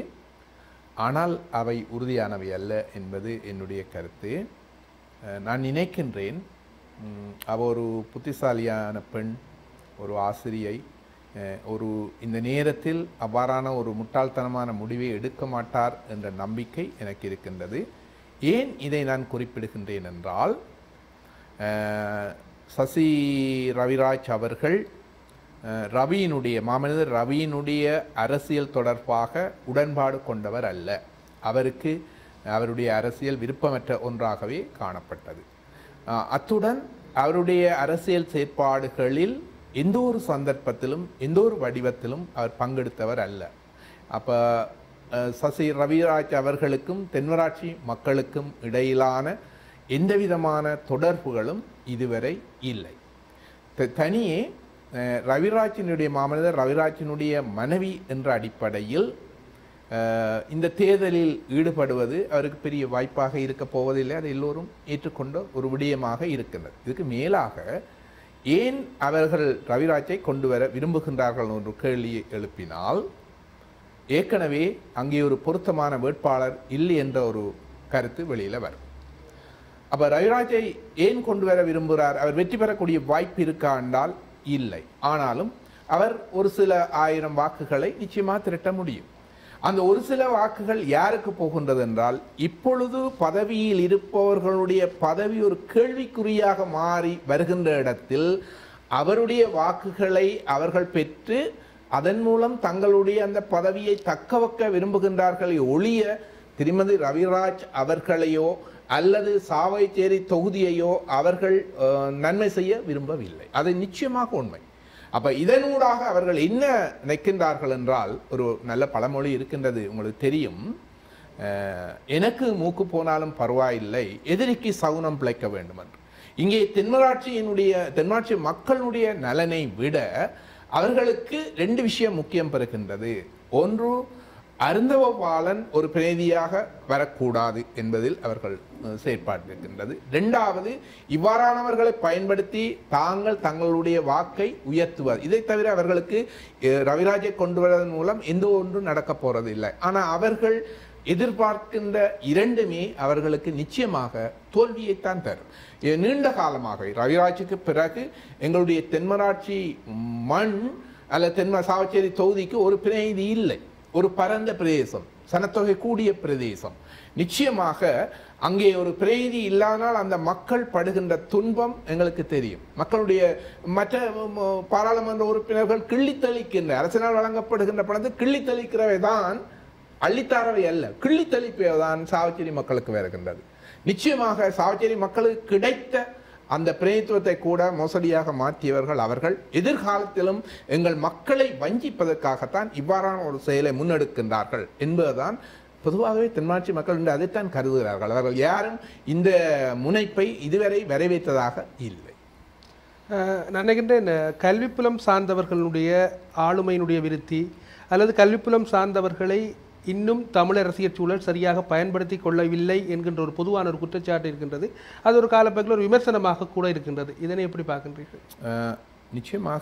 B: ஆனால் அவை உறுதியானவை அல்ல என்பது என்னுடைய கருத்து அஹ், நான் நினைக்கின்றேன் உம், அவ ஒரு புத்திசாலியான பெண் ஒரு ஆசிரியை அஹ், ஒரு இந்த நேரத்தில் அவ்வாறான ஒரு முட்டாள்தனமான முடிவை எடுக்க மாட்டார் என்ற நம்பிக்கை எனக்கு இருக்கின்றது ஏன் இதை நான் குறிப்பிடுகின்றேன் என்றால் அஹ், சசி ரவிராஜ் அவர்கள் அஹ், ரவியினுடைய மாமனிதர் ரவியினுடைய அரசியல் தொடர்பாக உடன்பாடு கொண்டவர் அல்ல அவருக்கு அவருடைய அரசியல் விருப்பமற்ற ஒன்றாகவே காணப்பட்டது அஹ், அத்துடன் அவருடைய அரசியல் செயற்பாடுகளில் எந்த ஒரு சந்தர்ப்பத்திலும் எந்த ஒரு வடிவத்திலும் அவர் பங்கெடுத்தவர் அல்ல அப்போ சசி ரவிராஜ் அவர்களுக்கும் தென்மராட்சி மக்களுக்கும் இடையிலான எந்த விதமான தொடர்புகளும் இதுவரை இல்லை த- தனியே அஹ், ரவிராஜினுடைய மாமனிதர் ரவிராஜினுடைய மனைவி என்ற அடிப்படையில் அஹ், இந்த தேர்தலில் ஈடுபடுவது அவருக்கு பெரிய வாய்ப்பாக இருக்க போவதில்லை அதை எல்லோரும் ஏற்றுக்கொண்ட ஒரு விடயமாக இருக்கின்றது இதுக்கு மேலாக ஏன் அவர்கள் ரவிராஜை கொண்டு வர விரும்புகின்றார்கள் என்ற கேள்வியை எழுப்பினால் ஏற்கனவே அங்கே ஒரு பொருத்தமான வேட்பாளர் இல்லை என்ற ஒரு கருத்து வெளியில வரும் அப்ப ரவிராஜை ஏன் கொண்டு வர விரும்புகிறார் அவர் வெற்றி பெறக்கூடிய வாய்ப்பு இருக்கா என்றால் இல்லை ஆனாலும் அவர் ஒரு சில ஆயிரம் வாக்குகளை நிச்சயமா திரட்ட முடியும் அந்த ஒரு சில வாக்குகள் யாருக்கு போகின்றது என்றால் இப்பொழுது பதவியில் இருப்பவர்களுடைய பதவி ஒரு கேள்விக்குறியாக மாறி வருகின்ற இடத்தில் அவருடைய வாக்குகளை அவர்கள் பெற்று அதன் மூலம் தங்களுடைய அந்த பதவியை தக்கவைக்க விரும்புகின்றார்களே ஒழிய திருமதி ரவிராஜ் அவர்களையோ அல்லது சாவைச்சேரி தொகுதியையோ அவர்கள் அஹ், நன்மை செய்ய விரும்பவில்லை அது நிச்சயமாக உண்மை அப்ப இதனூடாக அவர்கள் என்ன நினைக்கின்றார்கள் என்றால் ஒரு நல்ல பழமொழி இருக்கின்றது உங்களுக்கு தெரியும் அஹ், எனக்கு மூக்கு போனாலும் பரவாயில்லை எதிரிக்கு சகுனம் பிழைக்க வேண்டும் என்று இங்கே தென்மராட்சியினுடைய தென்மாட்சி மக்களுடைய நலனை விட அவர்களுக்கு ரெண்டு விஷயம் முக்கியம் பெறுகின்றது ஒன்று அருந்தவபாலன் ஒரு பிரதியாக வரக்கூடாது என்பதில் அவர்கள் அஹ், செயற்பாடு இருக்கின்றது இரண்டாவது இவ்வாறானவர்களை பயன்படுத்தி தாங்கள் தங்களுடைய வாக்கை உயர்த்துவது இதை தவிர அவர்களுக்கு அஹ், ரவிராஜை கொண்டு வருவதன் மூலம் எந்த ஒன்றும் நடக்கப் போறது இல்லை ஆனால் அவர்கள் எதிர்பார்க்கின்ற இரண்டுமே அவர்களுக்கு நிச்சயமாக தோல்வியைத்தான் தரும் இது நீண்ட காலமாக ரவிராஜுக்கு பிறகு எங்களுடைய தென்மராட்சி மண் அல்ல தென்ம சாவச்சேரி தொகுதிக்கு ஒரு பிரதிநிதி இல்லை ஒரு பரந்த பிரதேசம் சனத்தொகை கூடிய பிரதேசம் நிச்சயமாக அங்கே ஒரு பிரதிநிதி இல்லாதனால் அந்த மக்கள் படுகின்ற துன்பம் எங்களுக்கு தெரியும் மக்களுடைய மற்ற ம், பாராளுமன்ற உறுப்பினர்கள் கிள்ளித்தளிக்கின்ற அரசினால் வழங்கப்படுகின்ற பணத்தை கிள்ளித்தளிக்கிறவை தான் அள்ளித்தாரவை அல்ல கிள்ளித்தளிப்பவை தான் சாவச்சேரி மக்களுக்கு வருகின்றது நிச்சயமாக சாவச்சேரி மக்களுக்கு கிடைத்த அந்த பிரதித்துவத்தை கூட மோசடியாக மாற்றியவர்கள் அவர்கள் எதிர்காலத்திலும் எங்கள் மக்களை வஞ்சிப்பதற்காகத்தான் இவ்வாறான ஒரு செயலை முன்னெடுக்கின்றார்கள் என்பதுதான் பொதுவாகவே தென்மாட்சி மக்கள் இன்று அதைத்தான் கருதுகிறார்கள் அவர்கள் யாரும் இந்த முனைப்பை இதுவரை நிறைவேற்றதாக இல்லை
A: அஹ், நான் நினைக்கின்றேன் அஹ், கல்விப்புலம் சார்ந்தவர்களுடைய ஆளுமையினுடைய விருத்தி அல்லது கல்விப்புலம் சார்ந்தவர்களை இன்னும் தமிழ் அரசியல் சூழல் சரியாக பயன்படுத்தி கொள்ளவில்லை என்கின்ற ஒரு பொதுவான ஒரு குற்றச்சாட்டு இருக்கின்றது அது ஒரு காலப்போக்கில் ஒரு விமர்சனமாக கூட இருக்கின்றது இதனை எப்படி பார்க்கின்றீர்கள்
B: அஹ், நிச்சயமாக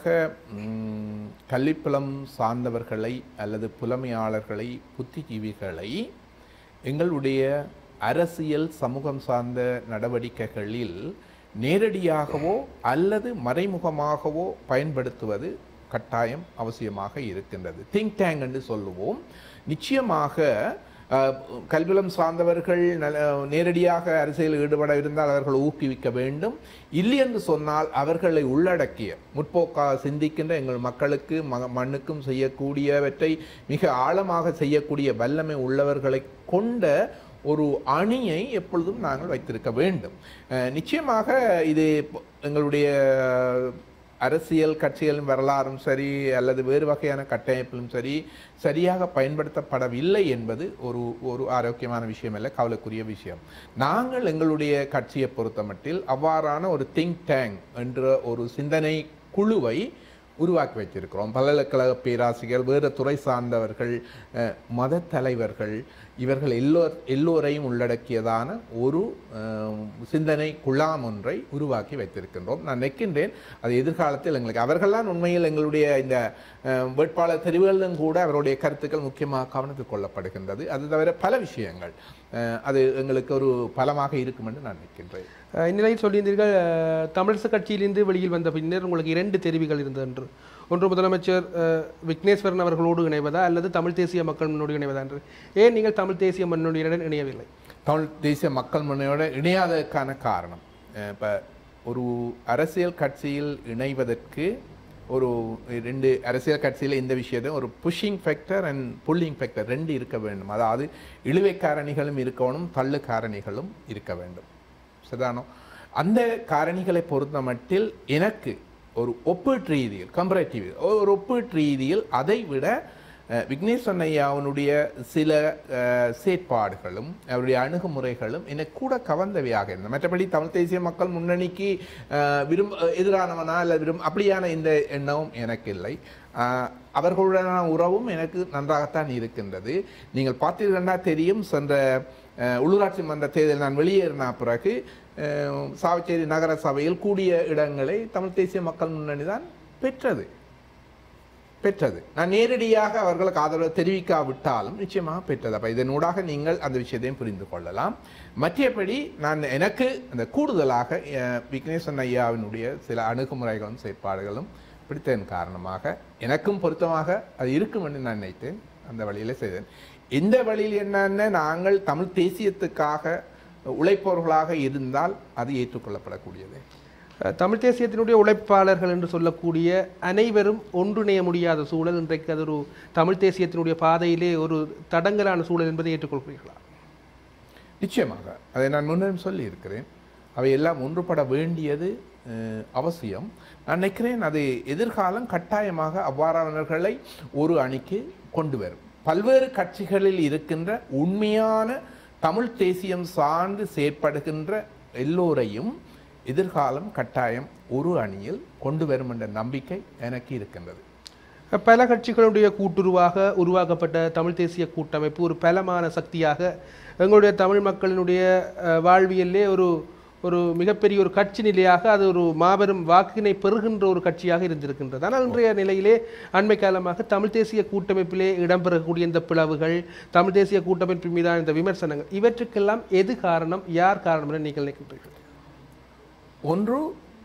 B: ம், கல்விப்புலம் சார்ந்தவர்களை அல்லது புலமையாளர்களை புத்திஜீவிகளை எங்களுடைய அரசியல் சமூகம் சார்ந்த நடவடிக்கைகளில் நேரடியாகவோ அல்லது மறைமுகமாகவோ பயன்படுத்துவது கட்டாயம் அவசியமாக இருக்கின்றது திங்க் டேங்க் என்று சொல்லுவோம் நிச்சயமாக அஹ், கல்விலம் சார்ந்தவர்கள் நல- நேரடியாக அரசியலில் ஈடுபட இருந்தால் அவர்கள் ஊக்குவிக்க வேண்டும் இல்லை என்று சொன்னால் அவர்களை உள்ளடக்கிய முற்போக்காக சிந்திக்கின்ற எங்கள் மக்களுக்கு ம- மண்ணுக்கும் செய்யக்கூடியவற்றை மிக ஆழமாக செய்யக்கூடிய வல்லமை உள்ளவர்களை கொண்ட ஒரு அணியை எப்பொழுதும் நாங்கள் வைத்திருக்க வேண்டும் அஹ், நிச்சயமாக இது ப- எங்களுடைய அரசியல் கட்சிகளின் வரலாறும் சரி அல்லது வேறு வகையான கட்டமைப்பிலும் சரி சரியாக பயன்படுத்தப்படவில்லை என்பது ஒரு ஒரு ஆரோக்கியமான விஷயம் அல்ல கவலைக்குரிய விஷயம் நாங்கள் எங்களுடைய கட்சியை பொறுத்தமட்டில் அவ்வாறான ஒரு திங்க் டேங்க் என்ற ஒரு சிந்தனை குழுவை உருவாக்கி வச்சிருக்கிறோம் பல்கலைக்கழக பேராசிரியர்கள் வேறு துறை சார்ந்தவர்கள் அஹ், மத தலைவர்கள் இவர்கள் எல்லோர் எல்லோரையும் உள்ளடக்கியதான ஒரு அஹ், சிந்தனை குழாம் ஒன்றை உருவாக்கி வைத்திருக்கின்றோம் நான் நினைக்கின்றேன் அது எதிர்காலத்தில் எங்களுக்கு அவர்கள்தான் உண்மையில் எங்களுடைய இந்த அஹ், வேட்பாளர் தெரிவுகளிலும் கூட அவருடைய கருத்துக்கள் முக்கியமாக கவனத்தில் கொள்ளப்படுகின்றது அது தவிர பல விஷயங்கள் அஹ், அது எங்களுக்கு ஒரு பலமாக இருக்கும் என்று நான் நினைக்கின்றேன்
A: அஹ், இந்நிலையில் சொல்லியிருந்தீர்கள் அஹ், தமிழரசு கட்சியிலிருந்து வெளியில் வந்த பின்னர் உங்களுக்கு இரண்டு தெரிவுகள் இருந்தது என்று ஒன்று முதலமைச்சர் அஹ், விக்னேஸ்வரன் அவர்களோடு இணைவதா அல்லது தமிழ் தேசிய மக்கள் முன்னோடு இணைவதா என்று ஏன் நீங்கள் தமிழ் தேசிய முன்னோடியுடன் இணையவில்லை
B: தமிழ் தேசிய மக்கள் முன்னையோட இணையாததற்கான காரணம் இப்போ ஒரு அரசியல் கட்சியில் இணைவதற்கு ஒரு ரெண்டு அரசியல் கட்சியில் இந்த விஷயத்தை ஒரு pushing factor and pulling factor ரெண்டு இருக்க வேண்டும் அதாவது இழுவை காரணிகளும் இருக்கணும் தள்ளு காரணிகளும் இருக்க வேண்டும் சரிதானோ அந்த காரணிகளை பொறுத்த மட்டில் எனக்கு ஒரு ஒப்பீட்டு ரீதியில் கம்பரேட்டிவ் ஒரு ஒப்பீட்டு ரீதியில் அதை விட அஹ், விக்னேஸ்வரன் ஐயாவினுடைய சில அஹ், செயற்பாடுகளும் அவருடைய அணுகுமுறைகளும் எனக்கு கூட கவர்ந்தவையாக இருந்தது மற்றபடி தமிழ் தேசிய மக்கள் முன்னணிக்கு அஹ், விரும்ப எதிரானவனா அல்ல விரும் அப்படியான இந்த எண்ணமும் எனக்கு இல்லை அஹ், அவர்களுடனான உறவும் எனக்கு நன்றாகத்தான் இருக்கின்றது நீங்கள் பார்த்தீர்கள்னா தெரியும் சென்ற அஹ், உள்ளூராட்சி மன்ற தேர்தல் நான் வெளியேறின பிறகு அஹ், சாவச்சேரி நகர சபையில் கூடிய இடங்களை தமிழ் தேசிய மக்கள் முன்னணி தான் பெற்றது பெற்றது நான் நேரடியாக அவர்களுக்கு ஆதரவு தெரிவிக்காவிட்டாலும் நிச்சயமாக பெற்றது அப்போ இதனூடாக நீங்கள் அந்த விஷயத்தையும் புரிந்து கொள்ளலாம் மற்றபடி நான் எனக்கு அந்த கூடுதலாக அஹ், விக்னேஸ்வரன் ஐயாவினுடைய சில அணுகுமுறைகளும் செயற்பாடுகளும் பிடித்ததன் காரணமாக எனக்கும் பொருத்தமாக அது இருக்கும் என்று நான் நினைத்தேன் அந்த வழியில செய்தேன் இந்த வழியில் என்னென்ன நாங்கள் தமிழ் தேசியத்துக்காக உழைப்பவர்களாக இருந்தால் அது ஏற்றுக்கொள்ளப்படக்கூடியது
A: அஹ், தமிழ் தேசியத்தினுடைய உழைப்பாளர்கள் என்று சொல்லக்கூடிய அனைவரும் ஒன்றிணைய முடியாத சூழல் இன்றைக்கு அது ஒரு தமிழ் தேசியத்தினுடைய பாதையிலே ஒரு தடங்கலான சூழல் என்பதை ஏற்றுக்கொள்கிறீர்களா
B: நிச்சயமாக அதை நான் முன்னும் சொல்லி இருக்கிறேன் அவை எல்லாம் ஒன்றுபட வேண்டியது அஹ், அவசியம் நான் நினைக்கிறேன் அது எதிர்காலம் கட்டாயமாக அவ்வாறானவர்களை ஒரு அணிக்கு கொண்டு வரும் பல்வேறு கட்சிகளில் இருக்கின்ற உண்மையான தமிழ் தேசியம் சார்ந்து செயற்படுகின்ற எல்லோரையும் எதிர்காலம் கட்டாயம் ஒரு அணியில் கொண்டு வரும் என்ற நம்பிக்கை எனக்கு இருக்கின்றது
A: பல கட்சிகளுடைய கூட்டுருவாக உருவாக்கப்பட்ட தமிழ் தேசிய கூட்டமைப்பு ஒரு பலமான சக்தியாக எங்களுடைய தமிழ் மக்களினுடைய அஹ், வாழ்வியலிலே ஒரு ஒரு மிகப்பெரிய ஒரு கட்சி நிலையாக அது ஒரு மாபெரும் வாக்கினை பெறுகின்ற ஒரு கட்சியாக இருந்திருக்கின்றது ஆனால் இன்றைய நிலையிலே அண்மை காலமாக தமிழ் தேசிய கூட்டமைப்பிலே இடம்பெறக்கூடிய இந்த பிளவுகள் தமிழ் தேசிய கூட்டமைப்பு மீதான இந்த விமர்சனங்கள் இவற்றுக்கெல்லாம் எது காரணம் யார் காரணம் என நீங்கள் நினைக்கின்றீர்கள்
B: ஒன்று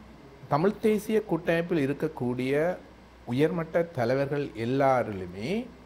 B: தமிழ் தேசிய கூட்டமைப்பில் இருக்கக்கூடிய உயர்மட்ட தலைவர்கள் எல்லாரிலுமே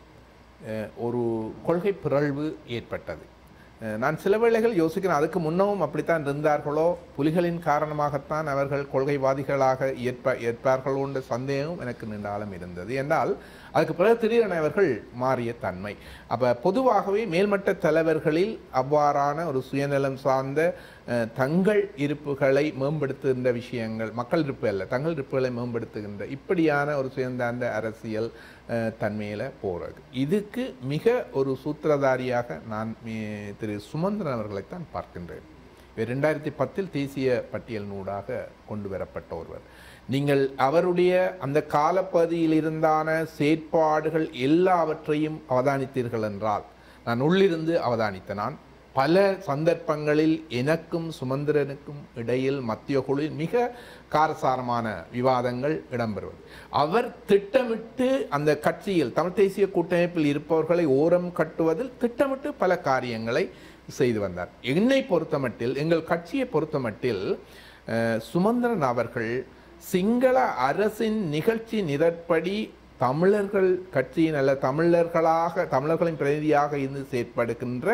B: அஹ், ஒரு கொள்கை பிறழ்வு ஏற்பட்டது அஹ், நான் சில வேளைகள் யோசிக்கிறேன் அதுக்கு முன்னவும் அப்படித்தான் இருந்தார்களோ புலிகளின் காரணமாகத்தான் அவர்கள் கொள்கைவாதிகளாக ஏற்ப ஏற்பார்களோ என்ற சந்தேகம் எனக்கு நின்றாலும் இருந்தது என்றால் அதுக்கு பிறகு திடீரென அவர்கள் மாறிய தன்மை அப்ப பொதுவாகவே மேல்மட்ட தலைவர்களில் அவ்வாறான ஒரு சுயநலம் சார்ந்த அஹ், தங்கள் இருப்புகளை மேம்படுத்துகின்ற விஷயங்கள் மக்கள் இருப்பு அல்ல தங்கள் இருப்புகளை மேம்படுத்துகின்ற இப்படியான ஒரு சுயந்தாந்த அரசியல் அஹ், தன்மையில போறது இதுக்கு மிக ஒரு சூத்திரதாரியாக நான் மீ- திரு சுமந்திரன் அவர்களைத்தான் பார்க்கின்றேன் இவர் ரெண்டாயிரத்தி பத்தில் தேசிய பட்டியலினூடாக கொண்டு வரப்பட்ட ஒருவர் நீங்கள் அவருடைய அந்த காலப்பகுதியில் இருந்தான செயற்பாடுகள் எல்லாவற்றையும் அவதானித்தீர்கள் என்றால் நான் உள்ளிருந்து அவதானித்த நான் பல சந்தர்ப்பங்களில் எனக்கும் சுமந்திரனுக்கும் இடையில் மத்திய குழுவில் மிக காரசாரமான விவாதங்கள் இடம்பெறுவது அவர் திட்டமிட்டு அந்த கட்சியில் தமிழ் தேசிய கூட்டமைப்பில் இருப்பவர்களை ஓரம் கட்டுவதில் திட்டமிட்டு பல காரியங்களை செய்து வந்தார் என்னை பொறுத்தமட்டில் எங்கள் கட்சியை பொறுத்தமட்டில் அஹ், சுமந்திரன் அவர்கள் சிங்கள அரசின் நிகழ்ச்சி நிரற்படி தமிழர்கள் கட்சியின் அல்ல தமிழர்களாக தமிழர்களின் பிரதிநிதியாக இருந்து செயற்படுகின்ற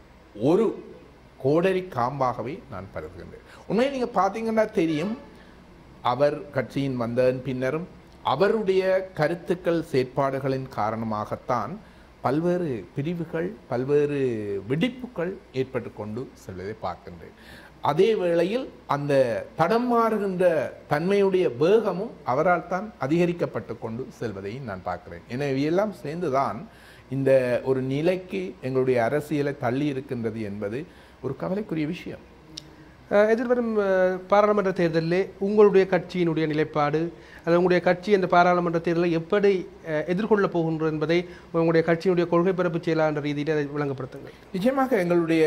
B: ஒரு கோடரி காம்பாகவே நான் கருதுகின்றேன் உண்மையை நீங்க பார்த்தீங்கன்னா தெரியும் அவர் கட்சியின் வந்ததன் பின்னரும் அவருடைய கருத்துக்கள் செயற்பாடுகளின் காரணமாகத்தான் பல்வேறு பிரிவுகள் பல்வேறு வெடிப்புகள் ஏற்பட்டு கொண்டு செல்வதை பார்க்கின்றேன் அதே வேளையில் அந்த தடம் மாறுகின்ற தன்மையுடைய வேகமும் அவரால் தான் அதிகரிக்கப்பட்டு கொண்டு செல்வதையும் நான் பார்க்கிறேன் எனவே எல்லாம் சேர்ந்துதான் இந்த ஒரு நிலைக்கு எங்களுடைய அரசியலை தள்ளி இருக்கின்றது என்பது ஒரு கவலைக்குரிய விஷயம்
A: அஹ் எதிர்வரும் அஹ், பாராளுமன்ற தேர்தலிலே உங்களுடைய கட்சியினுடைய நிலைப்பாடு அல்லது உங்களுடைய கட்சி அந்த பாராளுமன்ற தேர்தலை எப்படி அஹ், எதிர்கொள்ளப் போகின்றது என்பதை உங்களுடைய கட்சியினுடைய கொள்கை பரப்பு செயலாளர் ரீதியில் அதை விளங்கப்படுத்துங்கள்
B: நிச்சயமாக எங்களுடைய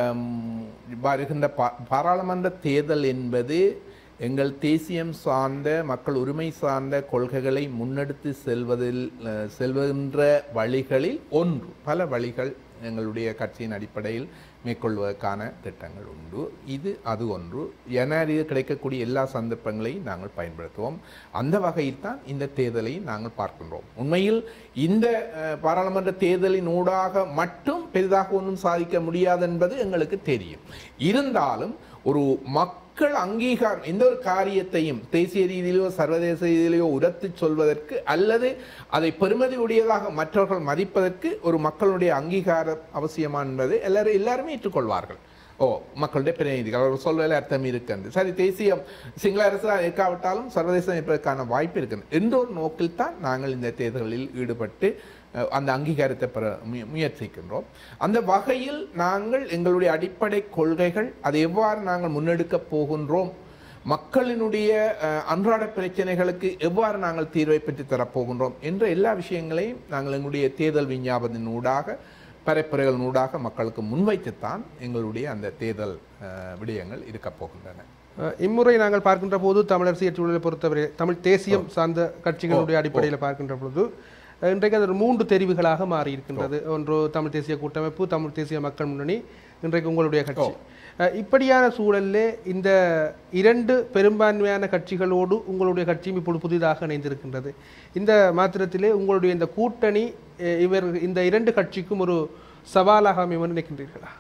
B: ம், வருகின்ற பா பாராளுமன்ற தேர்தல் என்பது எங்கள் தேசியம் சார்ந்த மக்கள் உரிமை சார்ந்த கொள்கைகளை முன்னெடுத்து செல்வதில் அஹ், செல்கின்ற வழிகளில் ஒன்று பல வழிகள் எங்களுடைய கட்சியின் அடிப்படையில் மேற்கொள்வதற்கான திட்டங்கள் உண்டு இது அது ஒன்று ஜனாதிபதி கிடைக்கக்கூடிய எல்லா சந்தர்ப்பங்களையும் நாங்கள் பயன்படுத்துவோம் அந்த வகையில் தான் இந்த தேர்தலை நாங்கள் பார்க்கின்றோம் உண்மையில் இந்த அஹ், பாராளுமன்ற தேர்தலின் ஊடாக மட்டும் பெரிதாக ஒன்றும் சாதிக்க முடியாது என்பது எங்களுக்கு தெரியும் இருந்தாலும் ஒரு மக்கள் அங்கீகாரம் எந்த ஒரு காரியத்தையும் தேசிய ரீதியிலோ சர்வதேச ரீதியிலோ உரத்துச் சொல்வதற்கு அல்லது அதை பெருமதி உடையதாக மற்றவர்கள் மதிப்பதற்கு ஒரு மக்களுடைய அங்கீகாரம் அவசியமா என்பது எல்லாரும் எல்லாருமே ஏற்றுக்கொள்வார்கள் ஓ மக்களுடைய பிரதிநிதிகள் அவர் சொல்வதில் அர்த்தம் இருக்கின்றது சரி தேசியம் சிங்கள அரசு இருக்காவிட்டாலும் சர்வதேசம் இருப்பதற்கான வாய்ப்பு இருக்கின்றது என்ற ஒரு நோக்கில் தான் நாங்கள் இந்த தேர்தலில் ஈடுபட்டு அஹ், அந்த அங்கீகாரத்தை பெற முய- முயற்சிக்கின்றோம் அந்த வகையில் நாங்கள் எங்களுடைய அடிப்படை கொள்கைகள் அதை எவ்வாறு நாங்கள் முன்னெடுக்கப் போகின்றோம் மக்களினுடைய அஹ், அன்றாட பிரச்சனைகளுக்கு எவ்வாறு நாங்கள் தீர்வை பெற்று தரப்போகின்றோம் என்ற எல்லா விஷயங்களையும் நாங்கள் எங்களுடைய தேர்தல் விஞ்ஞாபனத்தின் ஊடாக பரப்புரைகளின் ஊடாக மக்களுக்கு முன்வைத்துத்தான் எங்களுடைய அந்த தேர்தல் அஹ், விடயங்கள் இருக்கப் போகின்றன
A: அஹ் இம்முறை நாங்கள் பார்க்கின்ற போது தமிழரசியல் சூழலை பொறுத்தவரை தமிழ் தேசியம் சார்ந்த கட்சிகளுடைய அடிப்படையில் பார்க்கின்ற பொழுது அஹ் இன்றைக்கு அது ஒரு மூன்று தெரிவுகளாக மாறி இருக்கின்றது ஒன்று தமிழ் தேசிய கூட்டமைப்பு தமிழ் தேசிய மக்கள் முன்னணி இன்றைக்கு உங்களுடைய கட்சி அஹ் இப்படியான சூழலிலே இந்த இரண்டு பெரும்பான்மையான கட்சிகளோடு உங்களுடைய கட்சியும் இப்பொழுது புதிதாக இணைந்திருக்கின்றது இந்த மாத்திரத்திலே உங்களுடைய இந்த கூட்டணி அஹ் இவர் இந்த இரண்டு கட்சிக்கும் ஒரு சவாலாக அமையும் என்று நினைக்கின்றீர்களா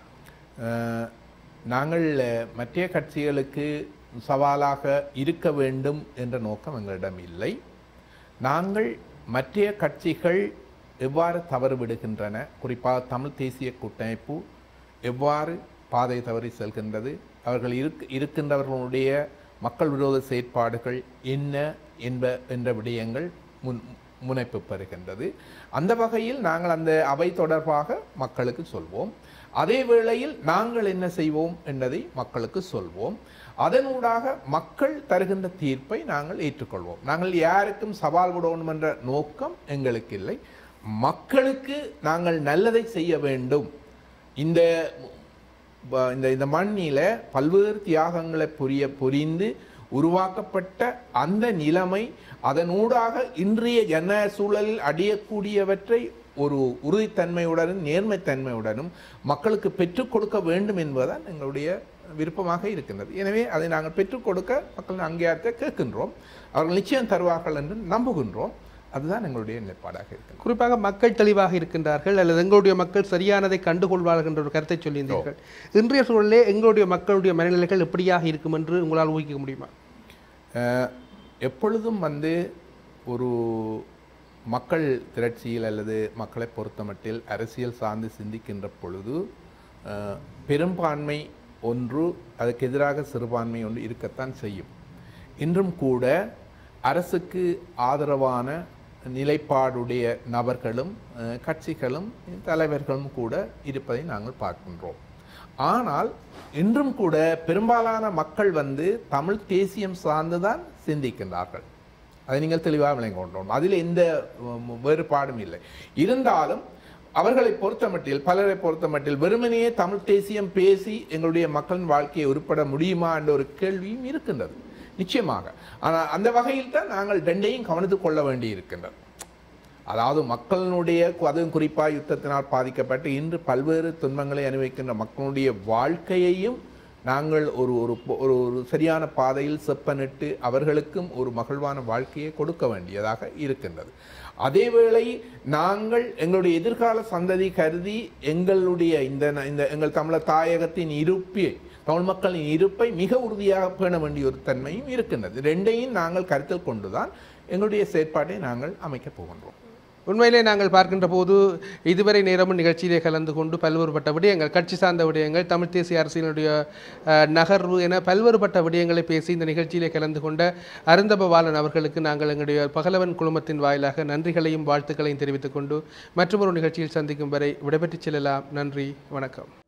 B: அஹ், நாங்கள் அஹ், மற்ற கட்சிகளுக்கு சவாலாக இருக்க வேண்டும் என்ற நோக்கம் எங்களிடம் இல்லை நாங்கள் மற்ற கட்சிகள் எவ்வாறு தவறு விடுகின்றன குறிப்பாக தமிழ் தேசிய கூட்டமைப்பு எவ்வாறு பாதை தவறி செல்கின்றது அவர்கள் இருக் இருக்கின்றவர்களுடைய மக்கள் விரோத செயற்பாடுகள் என்ன என்ப என்ற விடயங்கள் முன் முனைப்பு பெறுகின்றது அந்த வகையில் நாங்கள் அந்த அவை தொடர்பாக மக்களுக்கு சொல்வோம் அதே வேளையில் நாங்கள் என்ன செய்வோம் என்பதை மக்களுக்கு சொல்வோம் அதனூடாக மக்கள் தருகின்ற தீர்ப்பை நாங்கள் ஏற்றுக்கொள்வோம் நாங்கள் யாருக்கும் சவால் விடணும் என்ற நோக்கம் எங்களுக்கு இல்லை மக்களுக்கு நாங்கள் நல்லதை செய்ய வேண்டும் இந்த ப- இந்த இந்த மண்ணில பல்வேறு தியாகங்களை புரிய புரிந்து உருவாக்கப்பட்ட அந்த நிலைமை அதனூடாக இன்றைய ஜன சூழலில் அடையக்கூடியவற்றை ஒரு உறுதித்தன்மையுடனும் நேர்மைத்தன்மையுடனும் மக்களுக்கு பெற்றுக் கொடுக்க வேண்டும் என்பதுதான் எங்களுடைய விருப்பமாக இருக்கின்றது எனவே அதை நாங்கள் பெற்றுக் கொடுக்க மக்கள் அங்கீகாரத்தை கேட்கின்றோம் அவர்கள் நிச்சயம் தருவார்கள் என்று நம்புகின்றோம் அதுதான் எங்களுடைய நிலைப்பாடாக இருக்கிறது
A: குறிப்பாக மக்கள் தெளிவாக இருக்கின்றார்கள் அல்லது எங்களுடைய மக்கள் சரியானதை கண்டுகொள்வார்கள் என்ற ஒரு கருத்தை சொல்லியிருந்தீர்கள் இன்றைய சூழலிலே எங்களுடைய மக்களுடைய மனநிலைகள் எப்படியாக இருக்கும் என்று உங்களால் ஊகிக்க முடியுமா
B: அஹ், எப்பொழுதும் வந்து ஒரு மக்கள் திரட்சியில் அல்லது மக்களை பொறுத்தமட்டில் அரசியல் சார்ந்து சிந்திக்கின்ற பொழுது அஹ், பெரும்பான்மை ஒன்று அதுக்கு எதிராக சிறுபான்மை ஒன்று இருக்கத்தான் செய்யும் இன்றும் கூட அரசுக்கு ஆதரவான நிலைப்பாடுடைய நபர்களும் அஹ், கட்சிகளும் தலைவர்களும் கூட இருப்பதை நாங்கள் பார்க்கின்றோம் ஆனால் இன்றும் கூட பெரும்பாலான மக்கள் வந்து தமிழ் தேசியம் சார்ந்துதான் சிந்திக்கின்றார்கள் அதை நீங்கள் தெளிவாக விளங்கிக் கொண்டோம் அதில் எந்த உம், வேறுபாடும் இல்லை இருந்தாலும் அவர்களை பொறுத்தமட்டில் பலரை பொறுத்தமட்டில் வெறுமனையே தமிழ் தேசியம் பேசி எங்களுடைய மக்களின் வாழ்க்கையை உருப்பட முடியுமா என்ற ஒரு கேள்வியும் இருக்கின்றது நிச்சயமாக ஆனால் அந்த வகையில் தான் நாங்கள் ரெண்டையும் கவனித்துக் கொள்ள வேண்டி இருக்கின்றது அதாவது மக்களினுடைய அதுவும் குறிப்பாக யுத்தத்தினால் பாதிக்கப்பட்டு இன்று பல்வேறு துன்பங்களை அனுபவிக்கின்ற மக்களுடைய வாழ்க்கையையும் நாங்கள் ஒரு ஒரு பொ- ஒரு ஒரு சரியான பாதையில் செப்பனிட்டு அவர்களுக்கும் ஒரு மகிழ்வான வாழ்க்கையை கொடுக்க வேண்டியதாக இருக்கின்றது அதேவேளை நாங்கள் எங்களுடைய எதிர்கால சந்ததி கருதி எங்களுடைய இந்த ந- இந்த எங்கள் தமிழர் தாயகத்தின் இருப்பை தமிழ் மக்களின் இருப்பை மிக உறுதியாக பேண வேண்டிய ஒரு தன்மையும் இருக்கின்றது ரெண்டையும் நாங்கள் கருத்தில் கொண்டுதான் எங்களுடைய செயற்பாட்டை நாங்கள் அமைக்கப் போகின்றோம்
A: உண்மையிலே நாங்கள் பார்க்கின்ற போது இதுவரை நேரமும் நிகழ்ச்சியிலே கலந்து கொண்டு பல்வேறுபட்ட விடயங்கள் கட்சி சார்ந்த விடயங்கள் தமிழ் தேசிய அரசியலுடைய அஹ், நகர்வு என பல்வேறுபட்ட விடயங்களை பேசி இந்த நிகழ்ச்சியிலே கலந்து கொண்ட அருந்தபவாளன் அவர்களுக்கு நாங்கள் எங்களுடைய பகலவன் குழுமத்தின் வாயிலாக நன்றிகளையும் வாழ்த்துக்களையும் தெரிவித்துக் கொண்டு மற்றொரு நிகழ்ச்சியில் சந்திக்கும் வரை விடைபெற்றுச் செல்லலாம் நன்றி வணக்கம்